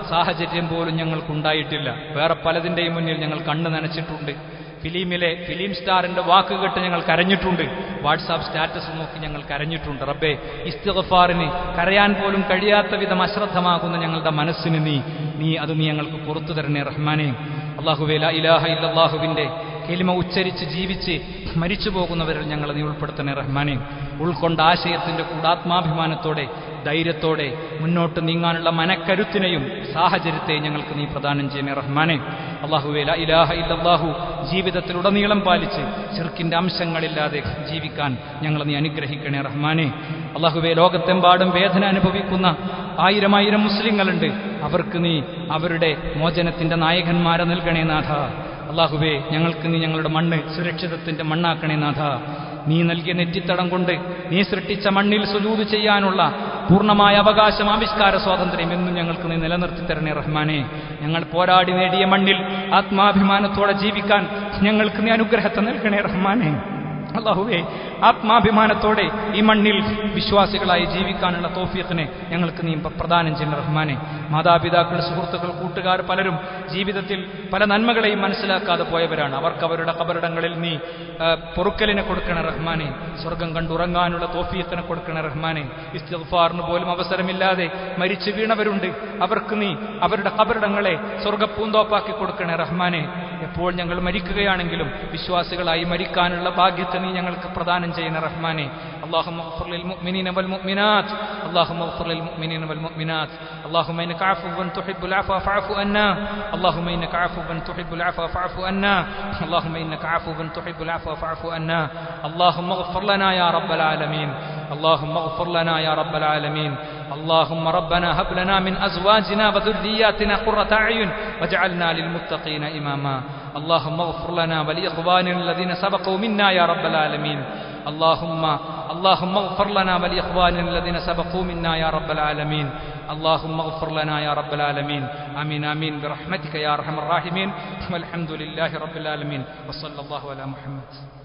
സാഹചര്യം പോലും ഞങ്ങൾക്കുണ്ടായിട്ടില്ല വേറെ പലതിൻ്റെയും മുന്നിൽ ഞങ്ങൾ കണ്ണു നനച്ചിട്ടുണ്ട് ഫിലിമിലെ ഫിലിം സ്റ്റാറിന്റെ വാക്ക് കേട്ട് ഞങ്ങൾ കരഞ്ഞിട്ടുണ്ട് വാട്സാപ്പ് സ്റ്റാറ്റസ് നോക്കി ഞങ്ങൾ കരഞ്ഞിട്ടുണ്ട് റബ്ബേ ഇസ്തിഗഫാറിന് കരയാൻ പോലും കഴിയാത്ത വിധം അശ്രദ്ധമാകുന്ന ഞങ്ങളുടെ മനസ്സിന് നീ നീ അത് നീ ഞങ്ങൾക്ക് പുറത്തു തരണേ റഹ്മാനെ അള്ളാഹുവേ ലാ ഇലാഹ ഇല്ലല്ലാഹുവിന്റെ കെലിമ ഉച്ചരിച്ച് ജീവിച്ച് മരിച്ചു പോകുന്നവരിൽ ഞങ്ങളെ നീ ഉൾപ്പെടുത്തണേ റഹ്മാനെ ഉൾക്കൊണ്ട ആശയത്തിന്റെ കൂടാത്മാഭിമാനത്തോടെ ധൈര്യത്തോടെ മുന്നോട്ട് നീങ്ങാനുള്ള മനക്കരുത്തിനെയും സാഹചര്യത്തെയും ഞങ്ങൾക്ക് നീ പ്രദാനം ചെയ്യണേ റഹ്മാനെ അള്ളാഹുവേ ലാ ഇലാഹ ഇല്ലല്ലാഹു ജീവിതത്തിലുടനീളം പാലിച്ച് ചെറുക്കിന്റെ അംശങ്ങളില്ലാതെ ജീവിക്കാൻ ഞങ്ങളെ നീ അനുഗ്രഹിക്കണേ റഹ്മാനെ അള്ളാഹുവേ ലോകത്തെമ്പാടും വേദന അനുഭവിക്കുന്ന ആയിരം ആയിരം മുസ്ലിങ്ങളുണ്ട് അവർക്ക് നീ അവരുടെ മോചനത്തിന്റെ നായകന്മാരെ നൽകണേ നാഥ അള്ളാഹുവേ ഞങ്ങൾക്ക് നീ ഞങ്ങളുടെ മണ്ണ് സുരക്ഷിതത്തിന്റെ മണ്ണാക്കണേ നാഥ നീ നൽകിയ നെറ്റിത്തടം കൊണ്ട് നീ സൃഷ്ടിച്ച മണ്ണിൽ സുജൂത് ചെയ്യാനുള്ള പൂർണ്ണമായ അവകാശം ആവിഷ്കാര സ്വാതന്ത്ര്യം എന്നും ഞങ്ങൾക്ക് നീ നിലനിർത്തി തരണേ റഹ്മാനെ ഞങ്ങൾ പോരാടി നേടിയ മണ്ണിൽ ആത്മാഭിമാനത്തോടെ ജീവിക്കാൻ ഞങ്ങൾക്ക് നീ അനുഗ്രഹത്തെ നൽകണേ റഹ്മാനെ അള്ളാഹുവേ ആത്മാഭിമാനത്തോടെ ഈ മണ്ണിൽ വിശ്വാസികളായി ജീവിക്കാനുള്ള തോഫിയത്തിനെ ഞങ്ങൾക്ക് നീ പ്രദാനം ചെയ്യുന്ന റഹ്മാനെ മാതാപിതാക്കൾ സുഹൃത്തുക്കൾ കൂട്ടുകാർ പലരും ജീവിതത്തിൽ പല നന്മകളെയും മനസ്സിലാക്കാതെ പോയവരാണ് അവർക്ക് അവരുടെ കബറിടങ്ങളിൽ നീ ആ, പൊറുക്കലിനെ കൊടുക്കണ റഹ്മാനെ സ്വർഗം കണ്ടുറങ്ങാനുള്ള തോഫിയത്തിനെ കൊടുക്കണ റഹ്മാനെ ഇസ്തിഗ്ഫാറിന് പോലും അവസരമില്ലാതെ മരിച്ചു വീണവരുണ്ട് അവർക്ക് നീ അവരുടെ കബറിടങ്ങളെ സ്വർഗപ്പൂന്തോപ്പാക്കി കൊടുക്കണേ റഹ്മാനെ എപ്പോൾ ഞങ്ങൾ മരിക്കുകയാണെങ്കിലും വിശ്വാസികളായി മരിക്കാനുള്ള ഭാഗ്യത്തെ നീ ഞങ്ങൾക്ക് പ്രദാനം ചെയ്യുന്ന റഹ്മാനെ اللهم اغفر للمؤمنين والمؤمنات اللهم اغفر للمؤمنين والمؤمنات اللهم انك عفو تحب العفو فاعف عنا اللهم انك عفو تحب العفو فاعف عنا اللهم انك عفو تحب العفو فاعف عنا اللهم اغفر لنا يا رب العالمين اللهم اغفر لنا يا رب العالمين اللهم ربنا هب لنا من ازواجنا وذرياتنا قرة اعين واجعلنا للمتقين اماما اللهم اغفر لنا ولاخواننا الذين سبقوا منا يا رب العالمين اللهم اللهم اغفر لنا ولاخواننا الذين سبقوا منا يا رب العالمين اللهم اغفر لنا يا رب العالمين امين امين برحمتك يا ارحم الراحمين والحمد لله رب العالمين وصلى الله على محمد